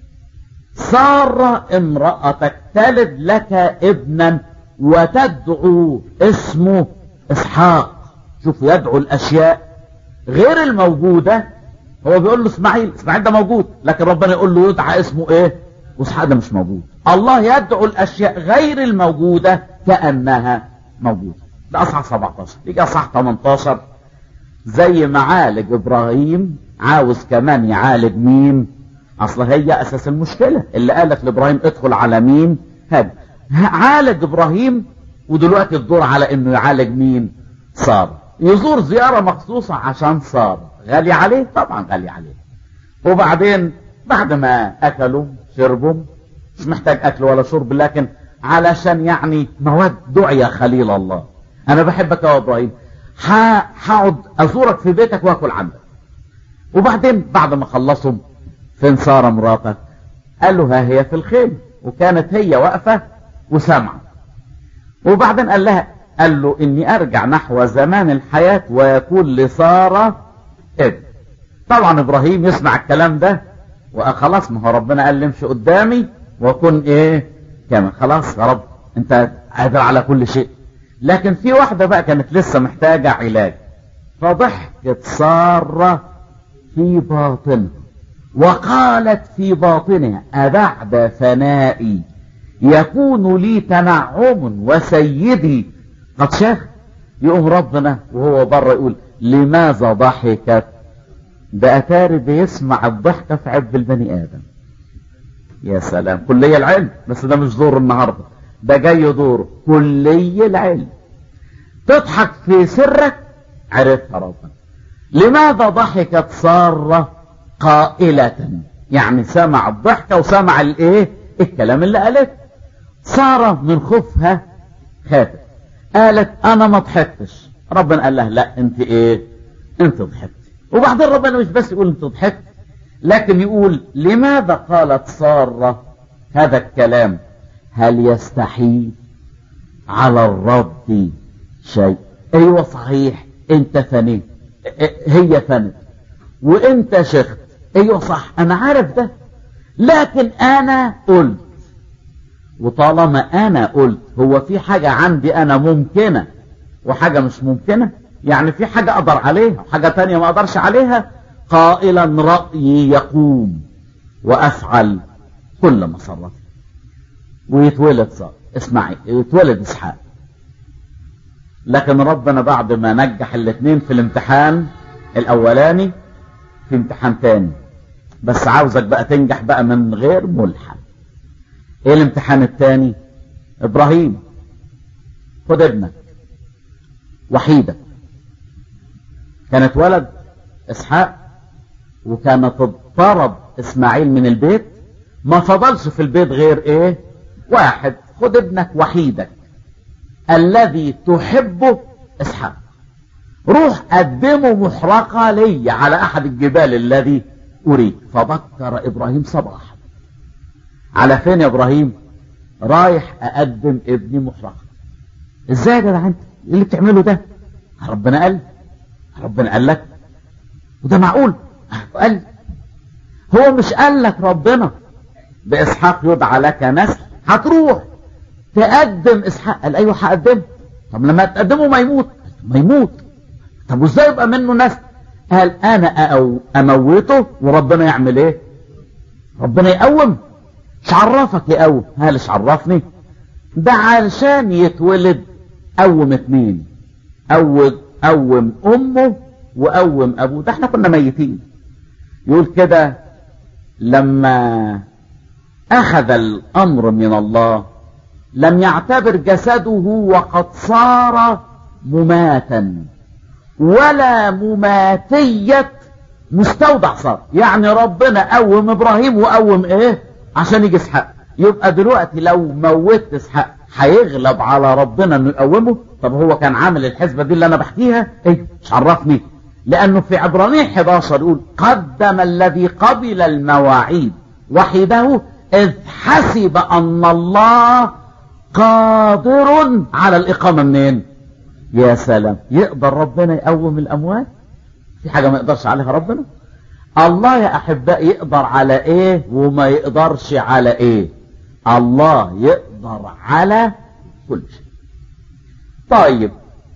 سارة امرأتك تلد لك ابنا وتدعو اسمه اسحاق شوف يدعو الاشياء غير الموجودة هو بيقول له اسماعيل اسماعيل ده موجود لكن ربنا يقول له يدعى اسمه ايه واسحاق ده مش موجود الله يدعو الاشياء غير الموجودة كأنها موجودة ده اصحاح 17 يجي اصحاح 18 زي ما عالج ابراهيم عاوز كمان يعالج مين اصل هي اساس المشكلة اللي قالت لابراهيم ادخل على مين هذا عالج ابراهيم ودلوقتي الدور على انه يعالج مين سارة يزور زيارة مخصوصة عشان سارة غالي عليه طبعا غالي عليه وبعدين بعد ما اكلوا شربوا مش محتاج اكل ولا شرب لكن علشان يعني مواد دعية خليل الله انا بحبك يا ابراهيم هقعد ازورك في بيتك واكل عندك وبعدين بعد ما خلصهم فين سارة مراتك قال له ها هي في الخيل وكانت هي واقفة وسامعة وبعدين قال لها قال له اني ارجع نحو زمان الحياة ويكون لسارة ابن طبعا ابراهيم يسمع الكلام ده وخلاص ما هو ربنا قال لي امشي قدامي وكن ايه كمان خلاص يا رب انت قادر على كل شيء لكن في واحدة بقى كانت لسه محتاجة علاج فضحكت سارة في باطنها وقالت في باطنها أبعد فنائي يكون لي تنعم وسيدي قد شاخ يقوم ربنا وهو بره يقول لماذا ضحكت ده اتاري بيسمع الضحكة في عب البني ادم يا سلام كلية العلم بس ده مش دور النهاردة ده جاي دور كلية العلم تضحك في سرك عرفها ربنا لماذا ضحكت سارة قائلة يعني سمع الضحكة وسمع الايه الكلام اللي قالت سارة من خوفها خافت قالت انا ما ضحكتش ربنا قال لها لا انت ايه انت ضحكت وبعدين ربنا مش بس يقول انت ضحكت لكن يقول لماذا قالت سارة هذا الكلام هل يستحيل على الرب شيء ايوه صحيح انت فنيت هي فنت وانت شخت ايوه صح انا عارف ده لكن انا قلت وطالما انا قلت هو في حاجة عندي انا ممكنة وحاجة مش ممكنة يعني في حاجة اقدر عليها وحاجة تانية ما اقدرش عليها قائلا رأيي يقوم وافعل كل مسرتي ويتولد صار اسمعي يتولد اسحاق لكن ربنا بعد ما نجح الاثنين في الامتحان الاولاني في امتحان تاني بس عاوزك بقى تنجح بقى من غير ملحن ايه الامتحان التاني ابراهيم خد ابنك وحيدة كانت ولد اسحاق وكانت اضطرب اسماعيل من البيت ما فضلش في البيت غير ايه واحد خد ابنك وحيدك الذي تحبه اسحاق روح قدمه محرقة لي على احد الجبال الذي اريد فبكر ابراهيم صباحا على فين يا ابراهيم رايح اقدم ابني محرقة ازاي يا جدع انت ايه اللي بتعمله ده ربنا قال ربنا قال لك وده معقول قال هو مش قال لك ربنا باسحاق يدعى لك نسل هتروح تقدم اسحاق قال ايوه هقدمه طب لما تقدمه ما يموت ما يموت طب وازاي يبقى منه نسل قال انا أو اموته وربنا يعمل ايه ربنا يقوم مش عرفك يقوم هل مش عرفني ده علشان يتولد قوم اتنين قوم قوم امه وقوم ابوه ده احنا كنا ميتين يقول كده لما اخذ الامر من الله لم يعتبر جسده وقد صار مماتا ولا مماتية مستودع صار يعني ربنا قوم ابراهيم وقوم ايه عشان يجي اسحاق يبقى دلوقتي لو موت اسحاق هيغلب على ربنا انه يقومه طب هو كان عامل الحسبة دي اللي انا بحكيها ايه مش عرفني لانه في عبرانية 11 يقول قدم الذي قبل المواعيد وحيده اذ حسب ان الله قادر على الاقامة منين يا سلام يقدر ربنا يقوم الاموات في حاجة ما يقدرش عليها ربنا الله يا احباء يقدر على ايه وما يقدرش على ايه الله يقدر على كل شيء طيب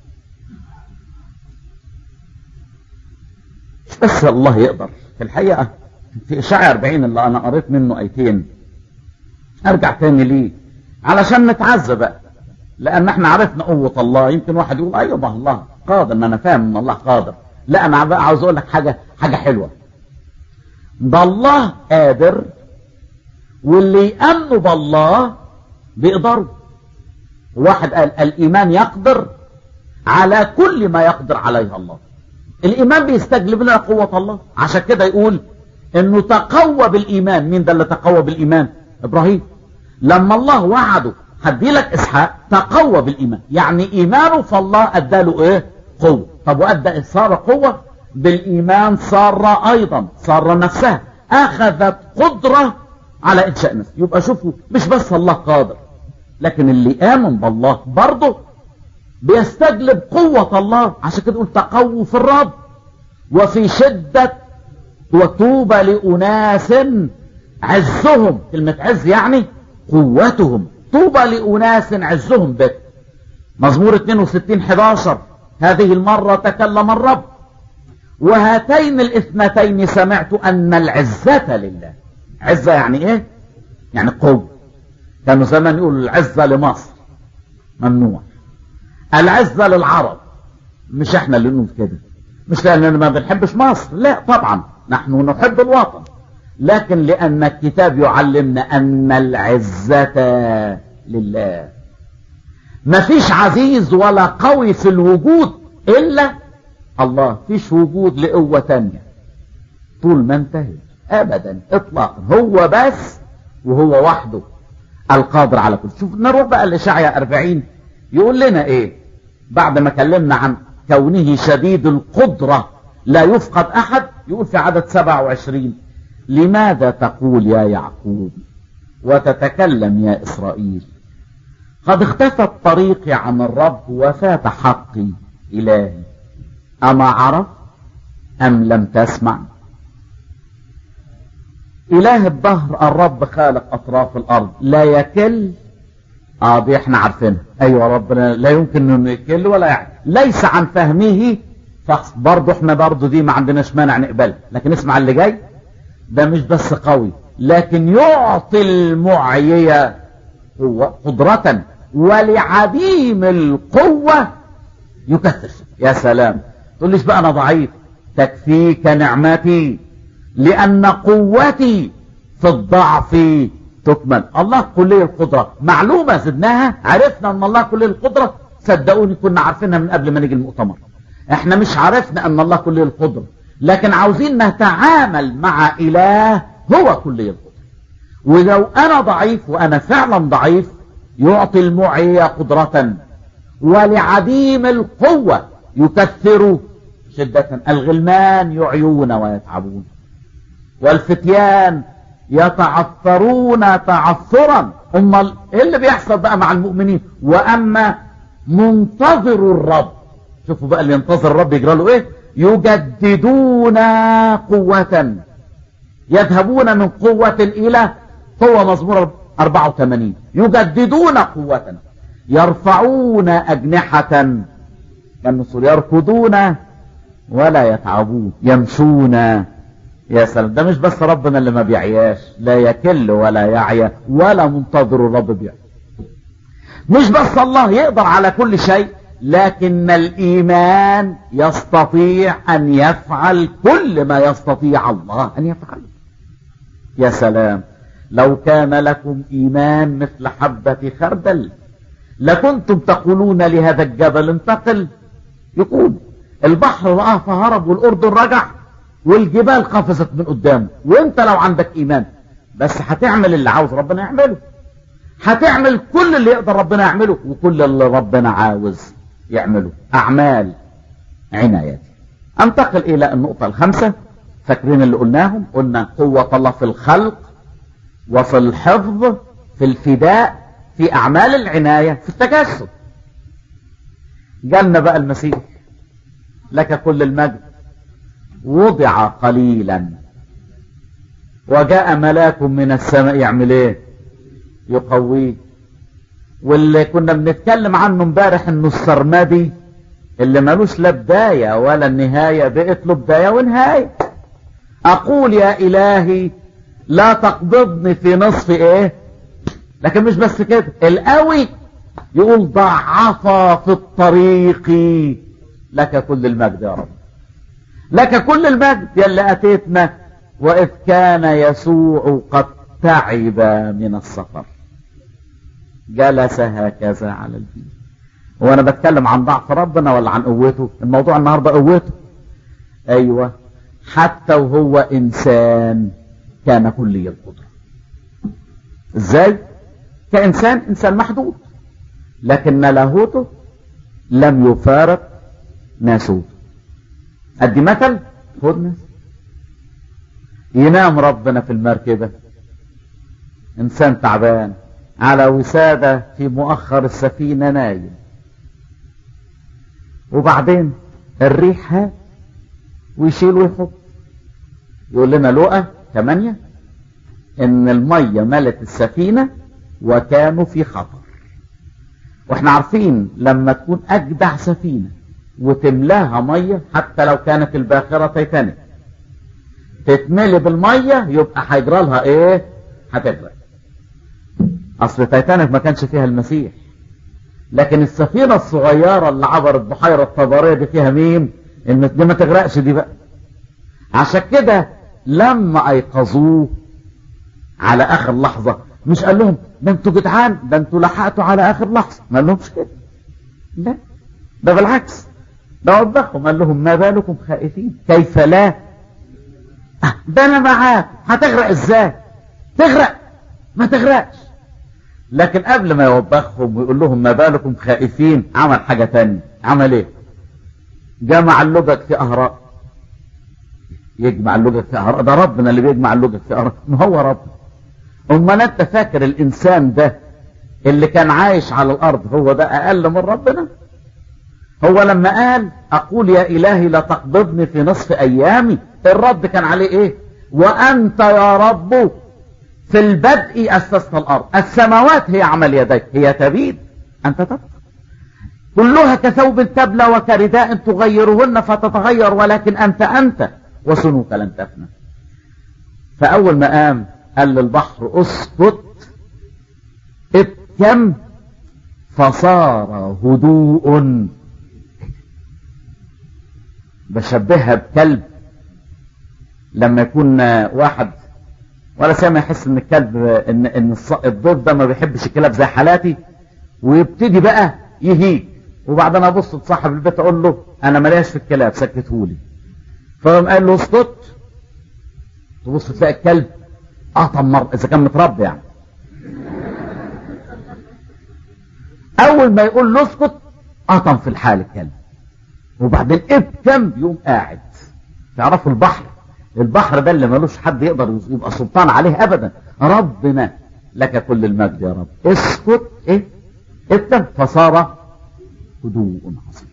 مش بس الله يقدر في الحقيقة في إشاعة 40 اللي أنا قريت منه آيتين أرجع تاني ليه علشان نتعزى بقى لأن احنا عرفنا قوة الله يمكن واحد يقول أيوة ما الله قادر ما أنا فاهم إن الله قادر لا أنا بقى عاوز أقول لك حاجة حاجة حلوة ده الله قادر واللي يأمنوا بالله بيقدروا واحد قال الإيمان يقدر على كل ما يقدر عليه الله الإيمان بيستجلب لنا قوة الله عشان كده يقول انه تقوى بالإيمان مين ده اللي تقوى بالإيمان إبراهيم لما الله وعده هدي لك إسحاق تقوى بالإيمان يعني إيمانه فالله أداله إيه قوة طب وأدى صار قوة بالإيمان سارة أيضا سارة نفسها أخذت قدرة على إنشاء نفسه يبقى شوفوا مش بس الله قادر لكن اللي آمن بالله برضه بيستجلب قوة الله عشان كده يقول تقووا في الرب وفي شدة وطوبى لأناس عزهم كلمة عز يعني قوتهم طوبى لأناس عزهم بك مزمور 62 11 هذه المرة تكلم الرب وهاتين الاثنتين سمعت أن العزة لله عزة يعني ايه يعني قوة كانوا زمان يقولوا العزة لمصر ممنوع العزة للعرب مش احنا اللي نقول كده مش لاننا ما بنحبش مصر لا طبعا نحن نحب الوطن لكن لان الكتاب يعلمنا ان العزة لله مفيش عزيز ولا قوي في الوجود الا الله فيش وجود لقوة تانية طول ما انتهي ابدا اطلاقا هو بس وهو وحده القادر على كل شوف نروح بقى لشعيا 40 يقول لنا ايه بعد ما كلمنا عن كونه شديد القدرة لا يفقد احد يقول في عدد 27 لماذا تقول يا يعقوب وتتكلم يا اسرائيل قد اختفت طريقي عن الرب وفات حقي الهي اما عرف ام لم تسمع اله الدهر الرب خالق اطراف الارض لا يكل اه دي احنا عارفينها ايوه ربنا لا يمكن انه يكل ولا يعني ليس عن فهمه فحص برضه احنا برضه دي ما عندناش مانع نقبلها لكن اسمع اللي جاي ده مش بس قوي لكن يعطي المعيية قوة قدرة ولعديم القوة يكثر يا سلام تقول ليش بقى انا ضعيف تكفيك نعمتي لان قوتي في الضعف تكمل الله كلية القدرة معلومة زدناها عرفنا ان الله كلية القدرة صدقوني كنا عارفينها من قبل ما نيجي المؤتمر احنا مش عرفنا ان الله كلية القدرة لكن عاوزين نتعامل مع اله هو كلية القدرة ولو انا ضعيف وانا فعلا ضعيف يعطي المعية قدرة ولعديم القوة يكثر شدة الغلمان يعيون ويتعبون والفتيان يتعثرون تعثرا امال ايه اللي بيحصل بقى مع المؤمنين واما منتظر الرب شوفوا بقى اللي ينتظر الرب يجرى له ايه يجددون قوة يذهبون من قوة الى قوة مزمور 84 يجددون قوة يرفعون أجنحة النسور يركضون ولا يتعبون يمشون يا سلام ده مش بس ربنا اللي ما بيعياش لا يكل ولا يعيا ولا منتظر الرب بيعي مش بس الله يقدر على كل شيء لكن الإيمان يستطيع أن يفعل كل ما يستطيع الله أن يفعله يا سلام لو كان لكم إيمان مثل حبة خردل لكنتم تقولون لهذا الجبل انتقل يقول البحر رآه فهرب والأردن رجع والجبال قفزت من قدامه وانت لو عندك إيمان بس هتعمل اللي عاوز ربنا يعمله هتعمل كل اللي يقدر ربنا يعمله وكل اللي ربنا عاوز يعمله أعمال عنايته انتقل إلى النقطة الخامسة فاكرين اللي قلناهم قلنا قوة الله في الخلق وفي الحفظ في الفداء في أعمال العناية في التجسد جالنا بقى المسيح لك كل المجد وضع قليلا وجاء ملاك من السماء يعمل ايه يقويه واللي كنا بنتكلم عنه امبارح انه السرمدي اللي ملوش لا بداية ولا نهاية بقت له بداية ونهاية اقول يا الهي لا تقبضني في نصف ايه لكن مش بس كده القوي يقول ضعف في الطريق لك كل المجد يا رب لك كل المجد يا اللي اتيتنا واذ كان يسوع قد تعب من السفر جلس هكذا على البيت وانا بتكلم عن ضعف ربنا ولا عن قوته الموضوع النهارده قوته ايوه حتى وهو انسان كان كلي القدره ازاي كانسان انسان محدود لكن لاهوته لم يفارق ناسوته ادي مثل خد ناس ينام ربنا في المركبه انسان تعبان على وسادة في مؤخر السفينة نايم وبعدين الريح هات ويشيل ويحط يقول لنا لقى ثمانية ان المية ملت السفينة وكانوا في خطر واحنا عارفين لما تكون اجدع سفينة وتملاها مية حتى لو كانت الباخرة تيتانيك تتملي بالمية يبقى هيجرى لها ايه هتغرق اصل تايتانيك ما كانش فيها المسيح لكن السفينة الصغيرة اللي عبرت بحيرة طبرية دي فيها مين إن دي ما تغرقش دي بقى عشان كده لما ايقظوه على اخر لحظة مش قال لهم ده انتوا جدعان ده انتوا لحقتوا على اخر لحظة ما قال لهمش كده لا ده بالعكس ده وضحهم قال لهم ما بالكم خائفين كيف لا آه، ده انا معاك هتغرق ازاي تغرق ما تغرقش لكن قبل ما يوبخهم ويقول لهم ما بالكم خائفين عمل حاجة تانية عمل ايه جمع اللجج في اهراء يجمع اللجج في اهراء ده ربنا اللي بيجمع اللجج في اهراء ما هو رب امال انت فاكر الانسان ده اللي كان عايش على الارض هو ده اقل من ربنا هو لما قال اقول يا الهي لا تقبضني في نصف ايامي الرد كان عليه ايه وانت يا رب في البدء اسست الارض السماوات هي عمل يديك هي تبيد انت تبقى كلها كثوب تبلى وكرداء تغيرهن فتتغير ولكن انت انت وسنوك لن تفنى فاول ما قام قال للبحر اسكت ابكم فصار هدوء بشبهها بكلب لما يكون واحد ولا سامع يحس ان الكلب ان ان الضيف ده ما بيحبش الكلاب زي حالاتي ويبتدي بقى يهيج وبعدين ابص لصاحب البيت اقول له انا ماليش في الكلاب سكتهولي فقام قال له اسكت تبص تلاقي الكلب قطم مر اذا كان متربي يعني اول ما يقول له اسكت قطم في الحال الكلب وبعدين ابكم يقوم قاعد تعرفوا البحر البحر ده اللي ملوش حد يقدر يبقى سلطان عليه ابدا ربنا لك كل المجد يا رب اسكت ايه ابكم فصار هدوء عظيم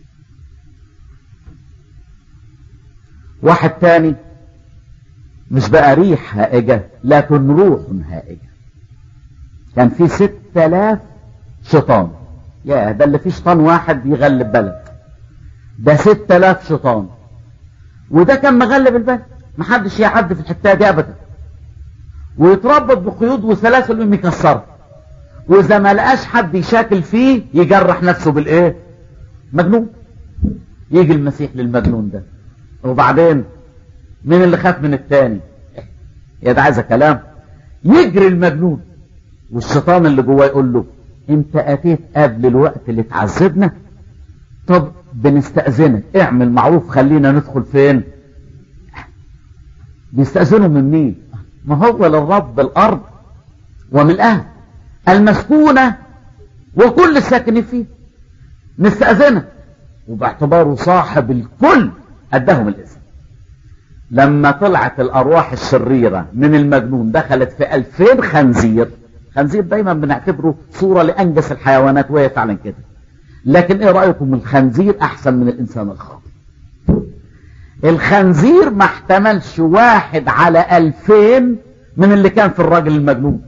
واحد تاني مش بقى ريح هائجة لكن روح هائجة كان في ست الاف شيطان يا ده اللي فيه شيطان واحد يغلب بلد ده ست الاف شيطان وده كان مغلب البلد محدش يعدي في الحتة دي ابدا ويتربط بقيود وسلاسل ويقوم يكسرها واذا ما لقاش حد يشاكل فيه يجرح نفسه بالايه مجنون يجي المسيح للمجنون ده وبعدين مين اللي خاف من التاني يا ده عايزه كلام يجري المجنون والشيطان اللي جواه يقول له انت اتيت قبل الوقت اللي تعذبنا طب بنستأذنك اعمل معروف خلينا ندخل فين بيستأذنوا من مين ما هو للرب الارض وملئها المسكونة وكل الساكنين فيه نستأذنك وباعتباره صاحب الكل اداهم الاسم لما طلعت الارواح الشريرة من المجنون دخلت في الفين خنزير خنزير دايما بنعتبره صورة لانجس الحيوانات وهي فعلا كده لكن ايه رأيكم الخنزير احسن من الانسان الخاطئ الخنزير ما احتملش واحد على الفين من اللي كان في الراجل المجنون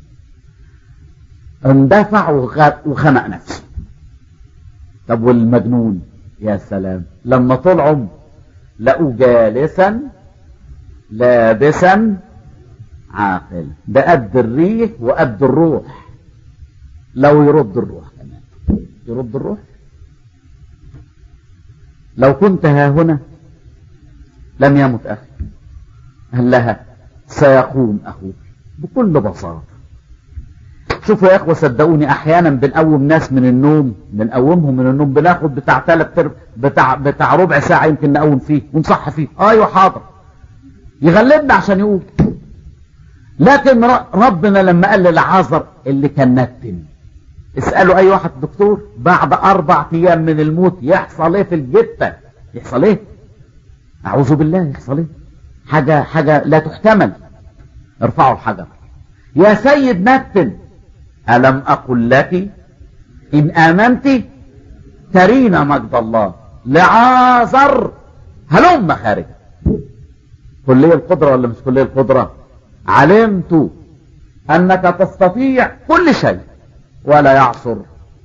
اندفع وخنق نفسه طب والمجنون يا سلام لما طلعوا لقوا جالسا لابسا عاقل ده قد الريح وقد الروح لو يرد الروح كمان يرد الروح لو كنت ها هنا لم يمت أخي قال لها سيقوم أخوك بكل بساطة شوفوا يا اخوة صدقوني احيانا بنقوم ناس من النوم بنقومهم من النوم بناخد بتاع ثلاث بتاع بتاع ربع ساعة يمكن نقوم فيه ونصح فيه ايوه حاضر يغلبنا عشان يقوم لكن ربنا لما قال للعازر اللي كان نتن اسألوا اي واحد دكتور بعد اربع ايام من الموت يحصل ايه في الجتة يحصل ايه اعوذ بالله يحصل ايه حاجة حاجة لا تحتمل ارفعوا الحجر يا سيد نتن ألم أقل لك إن آمنت ترين مجد الله لعازر هلم خارج كلية القدرة ولا مش كلية القدرة علمت أنك تستطيع كل شيء ولا يعصر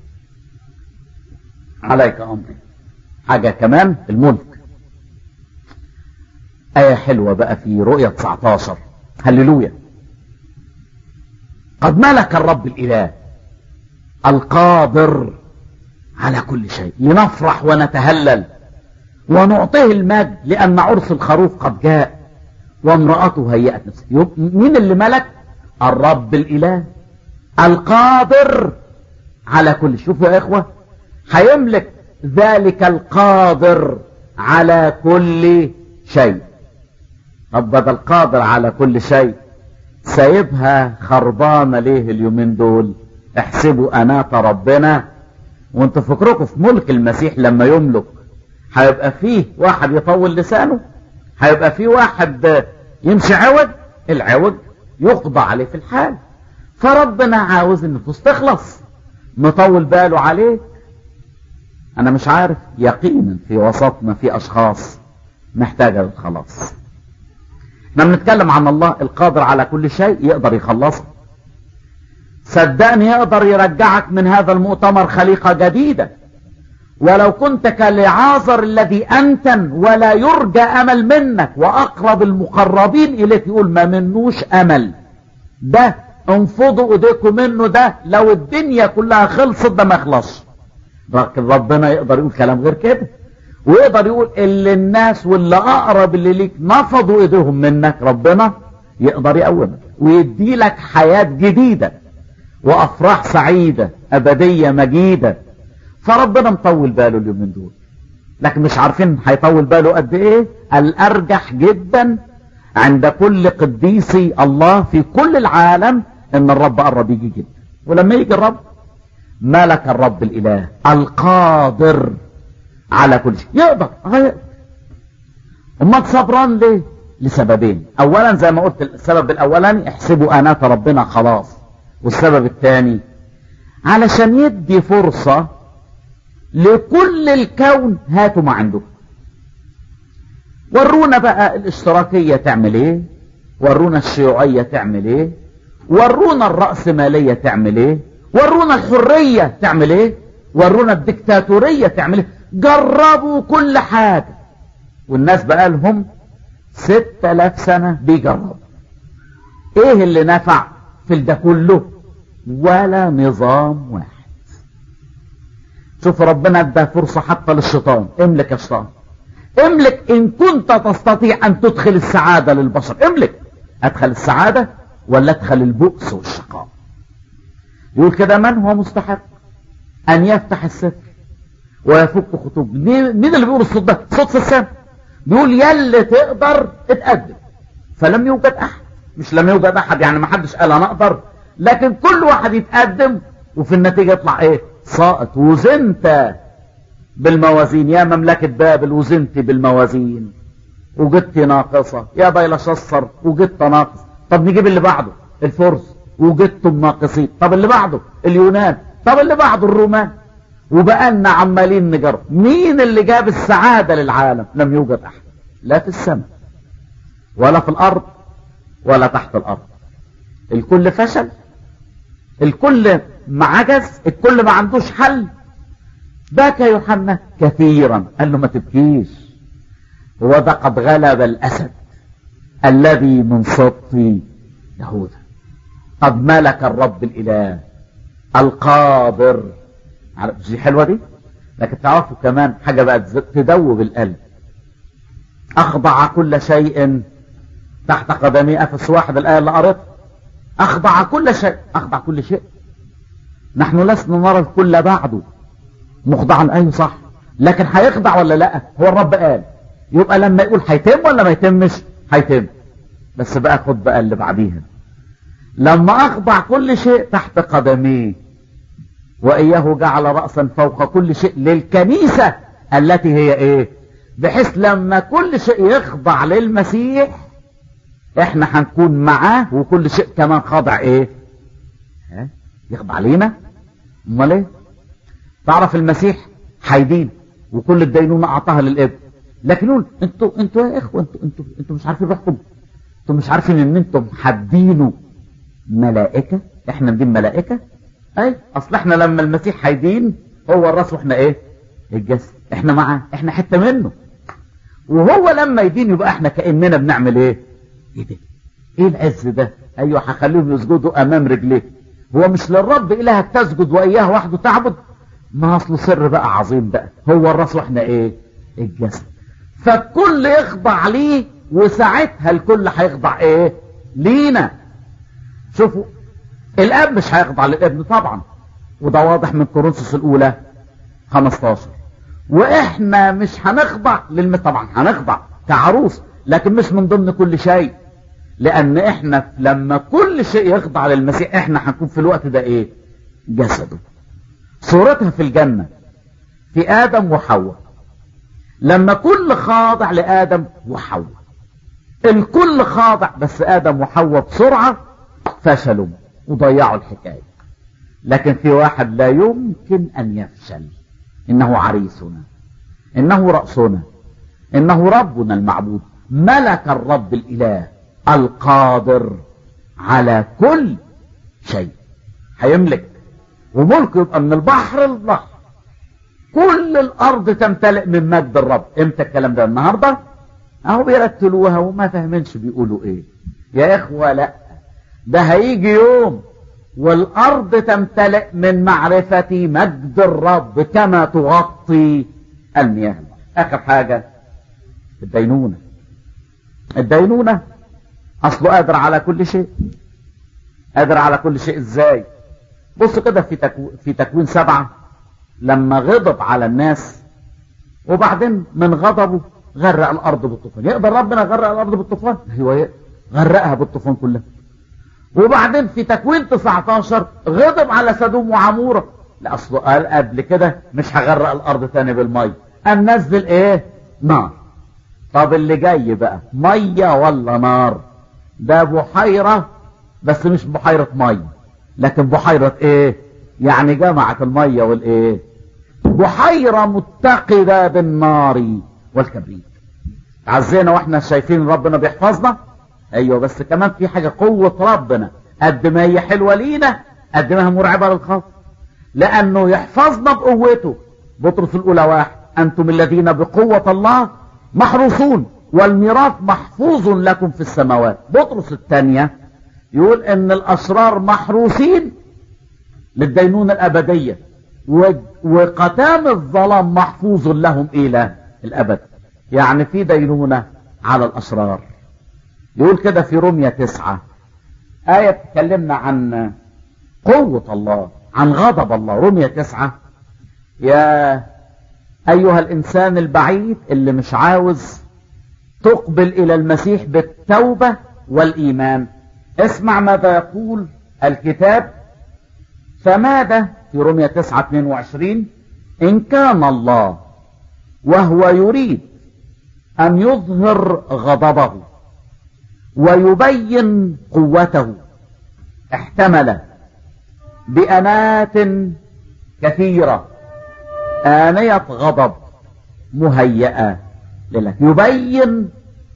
عليك أمري حاجة كمان الملك آية حلوة بقى في رؤية 19 هللويا قد ملك الرب الإله القادر على كل شيء لنفرح ونتهلل ونعطيه المجد لأن عرس الخروف قد جاء وامرأته هيأت نفسها مين اللي ملك الرب الإله القادر على كل شوفوا يا إخوة هيملك ذلك القادر على كل شيء طب بدل القادر على كل شيء سايبها خربانة ليه اليومين دول احسبوا أنات ربنا وانتوا فكركم في ملك المسيح لما يملك هيبقى فيه واحد يطول لسانه هيبقى فيه واحد يمشي عوج العوج يقضى عليه في الحال فربنا عاوز النفوس تخلص مطول باله عليك انا مش عارف يقينا في وسطنا في اشخاص محتاجة للخلاص احنا بنتكلم عن الله القادر على كل شيء يقدر يخلصك صدقني يقدر يرجعك من هذا المؤتمر خليقة جديدة ولو كنت كالعازر الذي أنتن ولا يرجى أمل منك وأقرب المقربين إليك يقول ما منوش أمل ده انفضوا ايديكم منه ده لو الدنيا كلها خلصت ده ما يخلصش لكن ربنا يقدر يقول كلام غير كده ويقدر يقول اللي الناس واللي اقرب اللي ليك نفضوا ايديهم منك ربنا يقدر يقومك ويدي لك حياة جديدة وافراح سعيدة ابدية مجيدة فربنا مطول باله اليومين دول لكن مش عارفين هيطول باله قد ايه الارجح جدا عند كل قديسي الله في كل العالم ان الرب قرب يجي جدا ولما يجي الرب ملك الرب الاله القادر على كل شيء يقدر هيقدر امال صبران ليه لسببين اولا زي ما قلت السبب الاولاني احسبوا انات ربنا خلاص والسبب الثاني علشان يدي فرصة لكل الكون هاتوا ما عندكم ورونا بقى الاشتراكية تعمل ايه ورونا الشيوعية تعمل ايه ورونا الرأسمالية تعمل ايه ورونا الحرية تعمل ايه ورونا الدكتاتورية تعمل ايه جربوا كل حاجة والناس بقى لهم ستة آلاف سنة بيجربوا ايه اللي نفع في ده كله ولا نظام واحد شوف ربنا ادى فرصة حتى للشيطان املك يا شيطان املك ان كنت تستطيع ان تدخل السعادة للبشر املك ادخل السعادة ولا ادخل البؤس والشقاء يقول كده من هو مستحق ان يفتح الستر ويفك خطوب مين اللي بيقول الصوت ده صوت في السماء بيقول يلي تقدر اتقدم فلم يوجد احد مش لم يوجد احد يعني ما حدش قال انا اقدر لكن كل واحد يتقدم وفي النتيجة يطلع ايه ساقط وزنت بالموازين يا مملكة بابل وزنت بالموازين وجدت ناقصة يا بيلشصر وجدت ناقص طب نجيب اللي بعده الفرس وجدتم ناقصين طب اللي بعده اليونان طب اللي بعده الرومان وبقالنا عمالين نجرب مين اللي جاب السعادة للعالم لم يوجد احد لا في السماء ولا في الارض ولا تحت الارض الكل فشل الكل ما عجز الكل ما عندوش حل بكى يوحنا كثيرا قال له ما تبكيش هو ده قد غلب الاسد الذي من سبط يهوذا قد ملك الرب الاله القادر دي حلوه دي لكن تعرفوا كمان حاجه بقى تدوب القلب اخضع كل شيء تحت قدمي افس واحد الايه اللي قريتها اخضع كل شيء اخضع كل شيء نحن لسنا نرى الكل بعده مخضعا ايوه صح لكن هيخضع ولا لا هو الرب قال يبقى لما يقول هيتم ولا ما يتمش هيتم بس بقى خد بقى اللي بعديها لما اخضع كل شيء تحت قدميه واياه جعل رأسا فوق كل شيء للكنيسة التي هي ايه بحيث لما كل شيء يخضع للمسيح احنا هنكون معاه وكل شيء كمان خاضع ايه ها؟ يخضع لينا امال ايه تعرف المسيح هيدين وكل الدينونة اعطاها للابن لكن يقول انتوا انتوا يا اخوة انتوا انتوا انتوا مش عارفين روحكم انتوا مش عارفين ان انتم حابينه ملائكة احنا ندين ملائكة اي اصل احنا لما المسيح هيدين هو الراس واحنا ايه الجسد احنا معاه احنا حتة منه وهو لما يدين يبقى احنا كأننا بنعمل ايه ايه ده ايه العز ده ايوه هخليهم يسجدوا امام رجليه هو مش للرب الهك تسجد واياه وحده تعبد ما اصله سر بقى عظيم بقى هو الراس واحنا ايه الجسد فالكل يخضع ليه وساعتها الكل هيخضع ايه لينا شوفوا الاب مش هيخضع للابن طبعا وده واضح من كورنثوس الاولى 15 واحنا مش هنخضع للم طبعا هنخضع كعروس لكن مش من ضمن كل شيء لان احنا لما كل شيء يخضع للمسيح احنا هنكون في الوقت ده ايه جسده صورتها في الجنة في ادم وحواء لما كل خاضع لادم وحواء الكل خاضع بس ادم وحواء بسرعة فشلوا وضيعوا الحكاية لكن في واحد لا يمكن ان يفشل انه عريسنا انه رأسنا انه ربنا المعبود ملك الرب الاله القادر على كل شيء هيملك وملكه يبقى من البحر للبحر كل الارض تمتلئ من مجد الرب امتى الكلام ده النهارده اهو بيرتلوها وما فاهمينش بيقولوا ايه يا اخوه لا ده هيجي يوم والارض تمتلئ من معرفة مجد الرب كما تغطي المياه اخر حاجة الدينونة الدينونة اصله قادر على كل شيء قادر على كل شيء ازاي بص كده في تكو... في تكوين سبعة لما غضب على الناس وبعدين من غضبه غرق الارض بالطوفان يقدر ربنا يغرق الارض بالطوفان هو غرقها بالطوفان كلها وبعدين في تكوين 19 غضب على سدوم وعمورة لا اصله قال قبل كده مش هغرق الارض تاني بالمية قام نزل ايه نار طب اللي جاي بقى مية ولا نار ده بحيرة بس مش بحيرة مية لكن بحيرة ايه يعني جمعت المية والايه بحيرة متقدة بالنار والكبريت عزينا واحنا شايفين ربنا بيحفظنا ايوه بس كمان في حاجة قوة ربنا قد ما هي حلوة لينا قد ما هي مرعبة للخلق لانه يحفظنا بقوته بطرس الاولى واحد انتم الذين بقوة الله محروسون والميراث محفوظ لكم في السماوات بطرس الثانية يقول ان الاشرار محروسين للدينونة الابدية وقتام الظلام محفوظ لهم الى الابد يعني في دينونة على الاشرار يقول كده في رمية تسعة آية تكلمنا عن قوة الله عن غضب الله رمية تسعة يا أيها الإنسان البعيد اللي مش عاوز تقبل إلى المسيح بالتوبة والإيمان اسمع ماذا يقول الكتاب فماذا في رمية تسعة 22 إن كان الله وهو يريد أن يظهر غضبه ويبين قوته احتمل بأنات كثيرة آنية غضب مهيئة لك يبين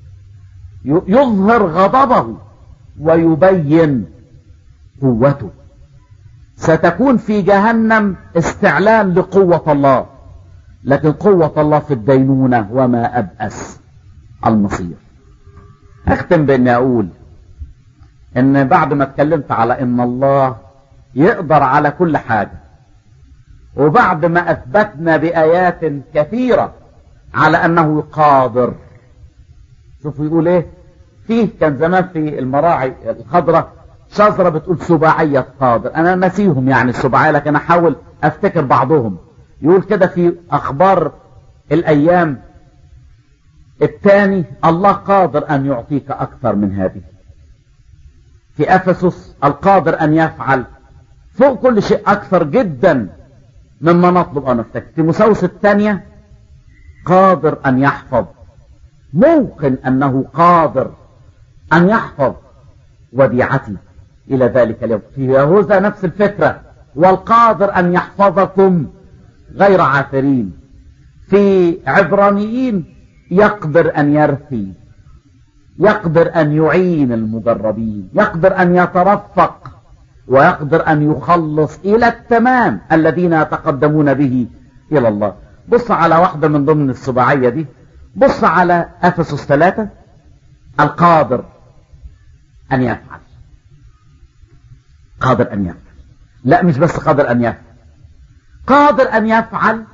يظهر غضبه ويبين قوته ستكون في جهنم استعلان لقوة الله لكن قوة الله في الدينونة وما أبأس المصير اختم باني اقول ان بعد ما اتكلمت على ان الله يقدر على كل حاجة وبعد ما اثبتنا بايات كثيرة على انه قادر شوفوا يقول ايه فيه كان زمان في المراعي الخضراء شجرة بتقول سباعية قادر انا نسيهم يعني السباعية لكن احاول افتكر بعضهم يقول كده في اخبار الايام الثاني الله قادر ان يعطيك اكثر من هذه في افسس القادر ان يفعل فوق كل شيء اكثر جدا مما نطلب او نفتكر في مساوس الثانية قادر ان يحفظ موقن انه قادر ان يحفظ وديعتي الى ذلك اليوم في يهوذا نفس الفكرة والقادر ان يحفظكم غير عاثرين في عبرانيين يقدر ان يرثي يقدر ان يعين المجربين يقدر ان يترفق ويقدر ان يخلص الى التمام الذين يتقدمون به الى الله بص على واحدة من ضمن السباعية دي بص على افسس ثلاثة القادر ان يفعل قادر ان يفعل لا مش بس قادر ان يفعل قادر ان يفعل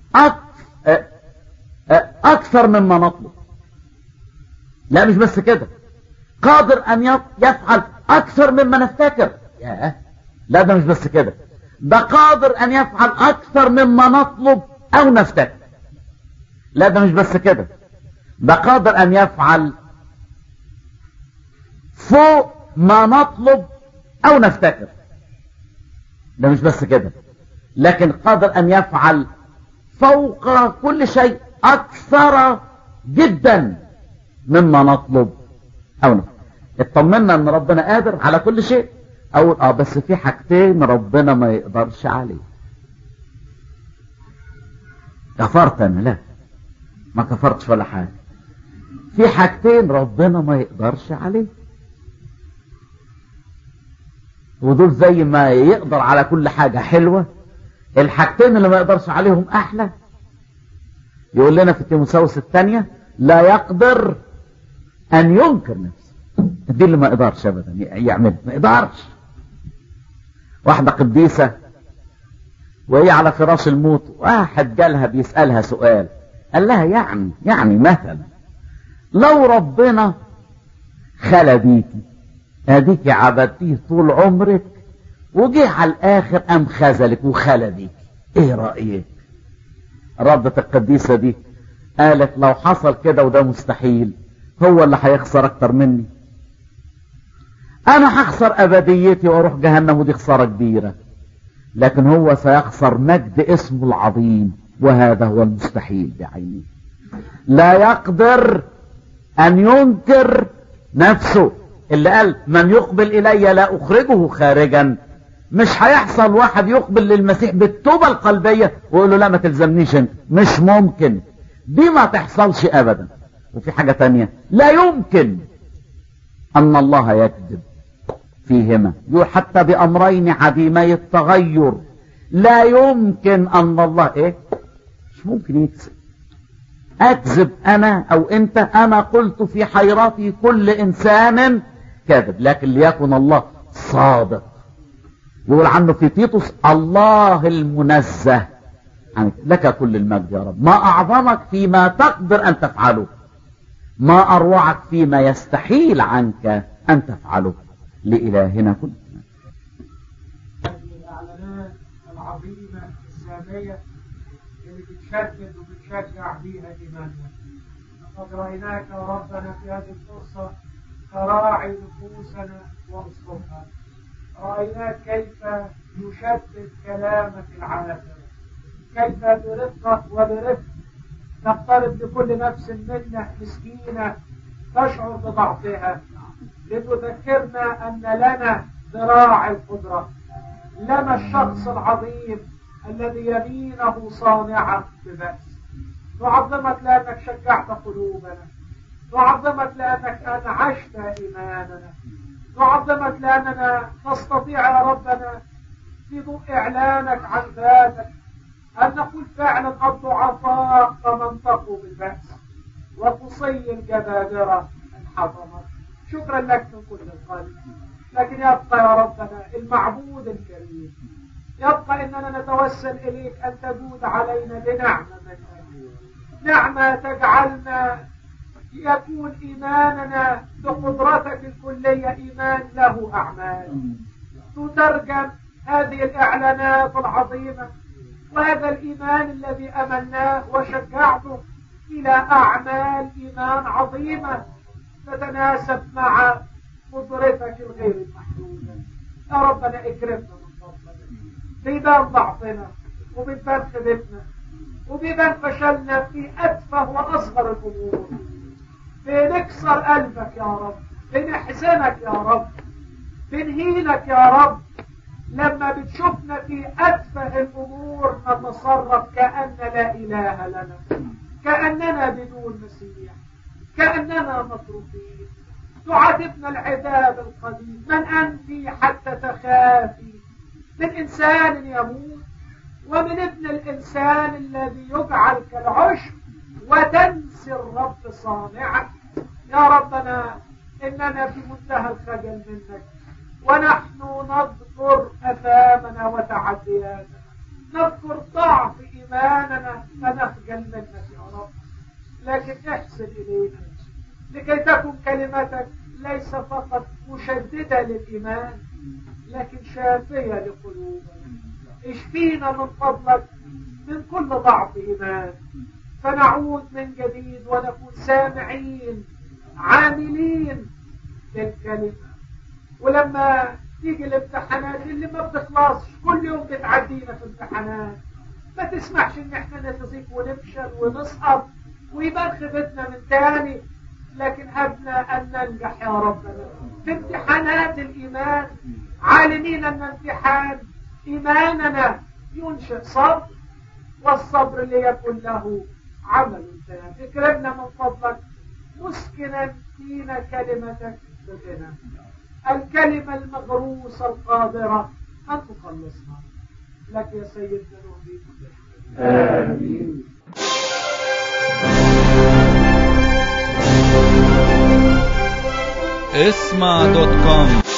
اكثر مما نطلب لا مش بس كده قادر ان يفعل اكثر مما نفتكر لا ده مش بس كده ده قادر ان يفعل اكثر مما نطلب او نفتكر لا ده مش بس كده ده قادر ان يفعل فوق ما نطلب او نفتكر ده مش بس كده لكن قادر ان يفعل فوق كل شيء اكثر جدا مما نطلب او نفتكر اطمنا ان ربنا قادر على كل شيء اقول اه بس في حاجتين ربنا ما يقدرش عليه كفرت انا لا ما كفرتش ولا حاجه في حاجتين ربنا ما يقدرش عليه ودول زي ما يقدر على كل حاجة حلوة الحاجتين اللي ما يقدرش عليهم احلى يقول لنا في تيموساوس الثانية لا يقدر ان ينكر نفسه دي اللي ما يقدرش ابدا يعمل ما يقدرش واحدة قديسة وهي على فراش الموت واحد جالها بيسألها سؤال قال لها يعني يعني مثلا لو ربنا خلى بيكي اديكي عبدتيه طول عمرك وجه على الاخر قام خذلك وخلى بيكي ايه رأيك ردت القديسة دي قالت لو حصل كده وده مستحيل هو اللي هيخسر اكتر مني انا هخسر ابديتي واروح جهنم ودي خسارة كبيرة لكن هو سيخسر مجد اسمه العظيم وهذا هو المستحيل بعينه لا يقدر ان ينكر نفسه اللي قال من يقبل الي لا اخرجه خارجا مش هيحصل واحد يقبل للمسيح بالتوبة القلبية ويقول له لا ما تلزمنيش انت مش ممكن دي ما تحصلش ابدا وفي حاجة تانية لا يمكن ان الله يكذب فيهما يقول حتى بامرين عديمي التغير لا يمكن ان الله ايه مش ممكن يكذب اكذب انا او انت انا قلت في حيرتي كل انسان كاذب لكن ليكن الله صادق يقول عنه في تيتوس الله المنزه يعني لك كل المجد يا رب ما اعظمك فيما تقدر ان تفعله ما اروعك فيما يستحيل عنك ان تفعله لالهنا كل الاعلانات العظيمه الساميه اللي بتشدد وبتشجع بيها ايماننا لقد رايناك يا ربنا في هذه الفرصه كراعي نفوسنا واصلها رايناك كيف يشدد كلامك العالم كيف برفق وبرفق نقترب لكل نفس منا مسكينه تشعر بضعفها لتذكرنا ان لنا ذراع القدره لنا الشخص العظيم الذي يمينه صانعة ببأس نعظمك لأنك شجعت قلوبنا نعظمك لأنك أنعشت إيماننا نعظمك لأننا نستطيع يا ربنا في ضوء إعلانك عن ذاتك أن نقول فعلا الضعفاء فمنطقوا بالبأس وقصي الجبابرة انحطمت شكرا لك من كل القلب لكن يبقى يا ربنا المعبود الكريم يبقى اننا نتوسل اليك ان تجود علينا بنعمه من عندك نعمه تجعلنا يكون ايماننا بقدرتك الكليه ايمان له اعمال تترجم هذه الاعلانات العظيمه وهذا الايمان الذي امناه وشجعته الى اعمال ايمان عظيمه تتناسب مع قدرتك الغير المحدوده يا ربنا اكرمنا بيبان ضعفنا وبيبان خدمتنا وبيبان فشلنا في أتفه وأصغر الأمور بنكسر قلبك يا رب بنحزنك يا رب بنهينك يا رب لما بتشوفنا في أتفه الأمور نتصرف كأن لا إله لنا كأننا بدون مسيح كأننا مطروحين تعاتبنا العذاب القديم من أنت حتى تخافي من إنسان يموت ومن ابن الإنسان الذي يجعل كالعشب وتنسي الرب صانعك يا ربنا إننا في منتهى الخجل منك ونحن نذكر أثامنا وتعدياتنا نذكر ضعف إيماننا فنخجل منك يا رب لكن احسن إلينا لكي تكن كلمتك ليس فقط مشددة للإيمان لكن شافية لقلوبنا اشفينا من فضلك من كل ضعف إيمان فنعود من جديد ونكون سامعين عاملين للكلمة ولما تيجي الامتحانات اللي ما بتخلصش كل يوم بتعدينا في امتحانات ما تسمحش ان احنا نتزيك ونفشل ونسقط ويبقى خيبتنا من تاني لكن هبنا ان ننجح يا ربنا في امتحانات الايمان عالمين ان امتحان ايماننا ينشئ صبر والصبر ليكن له عمل تام اكرمنا من فضلك مسكنا فينا كلمتك بغنى الكلمة المغروسة القادرة أن تخلصنا لك يا سيدنا نهديك آمين اسمع دوت كوم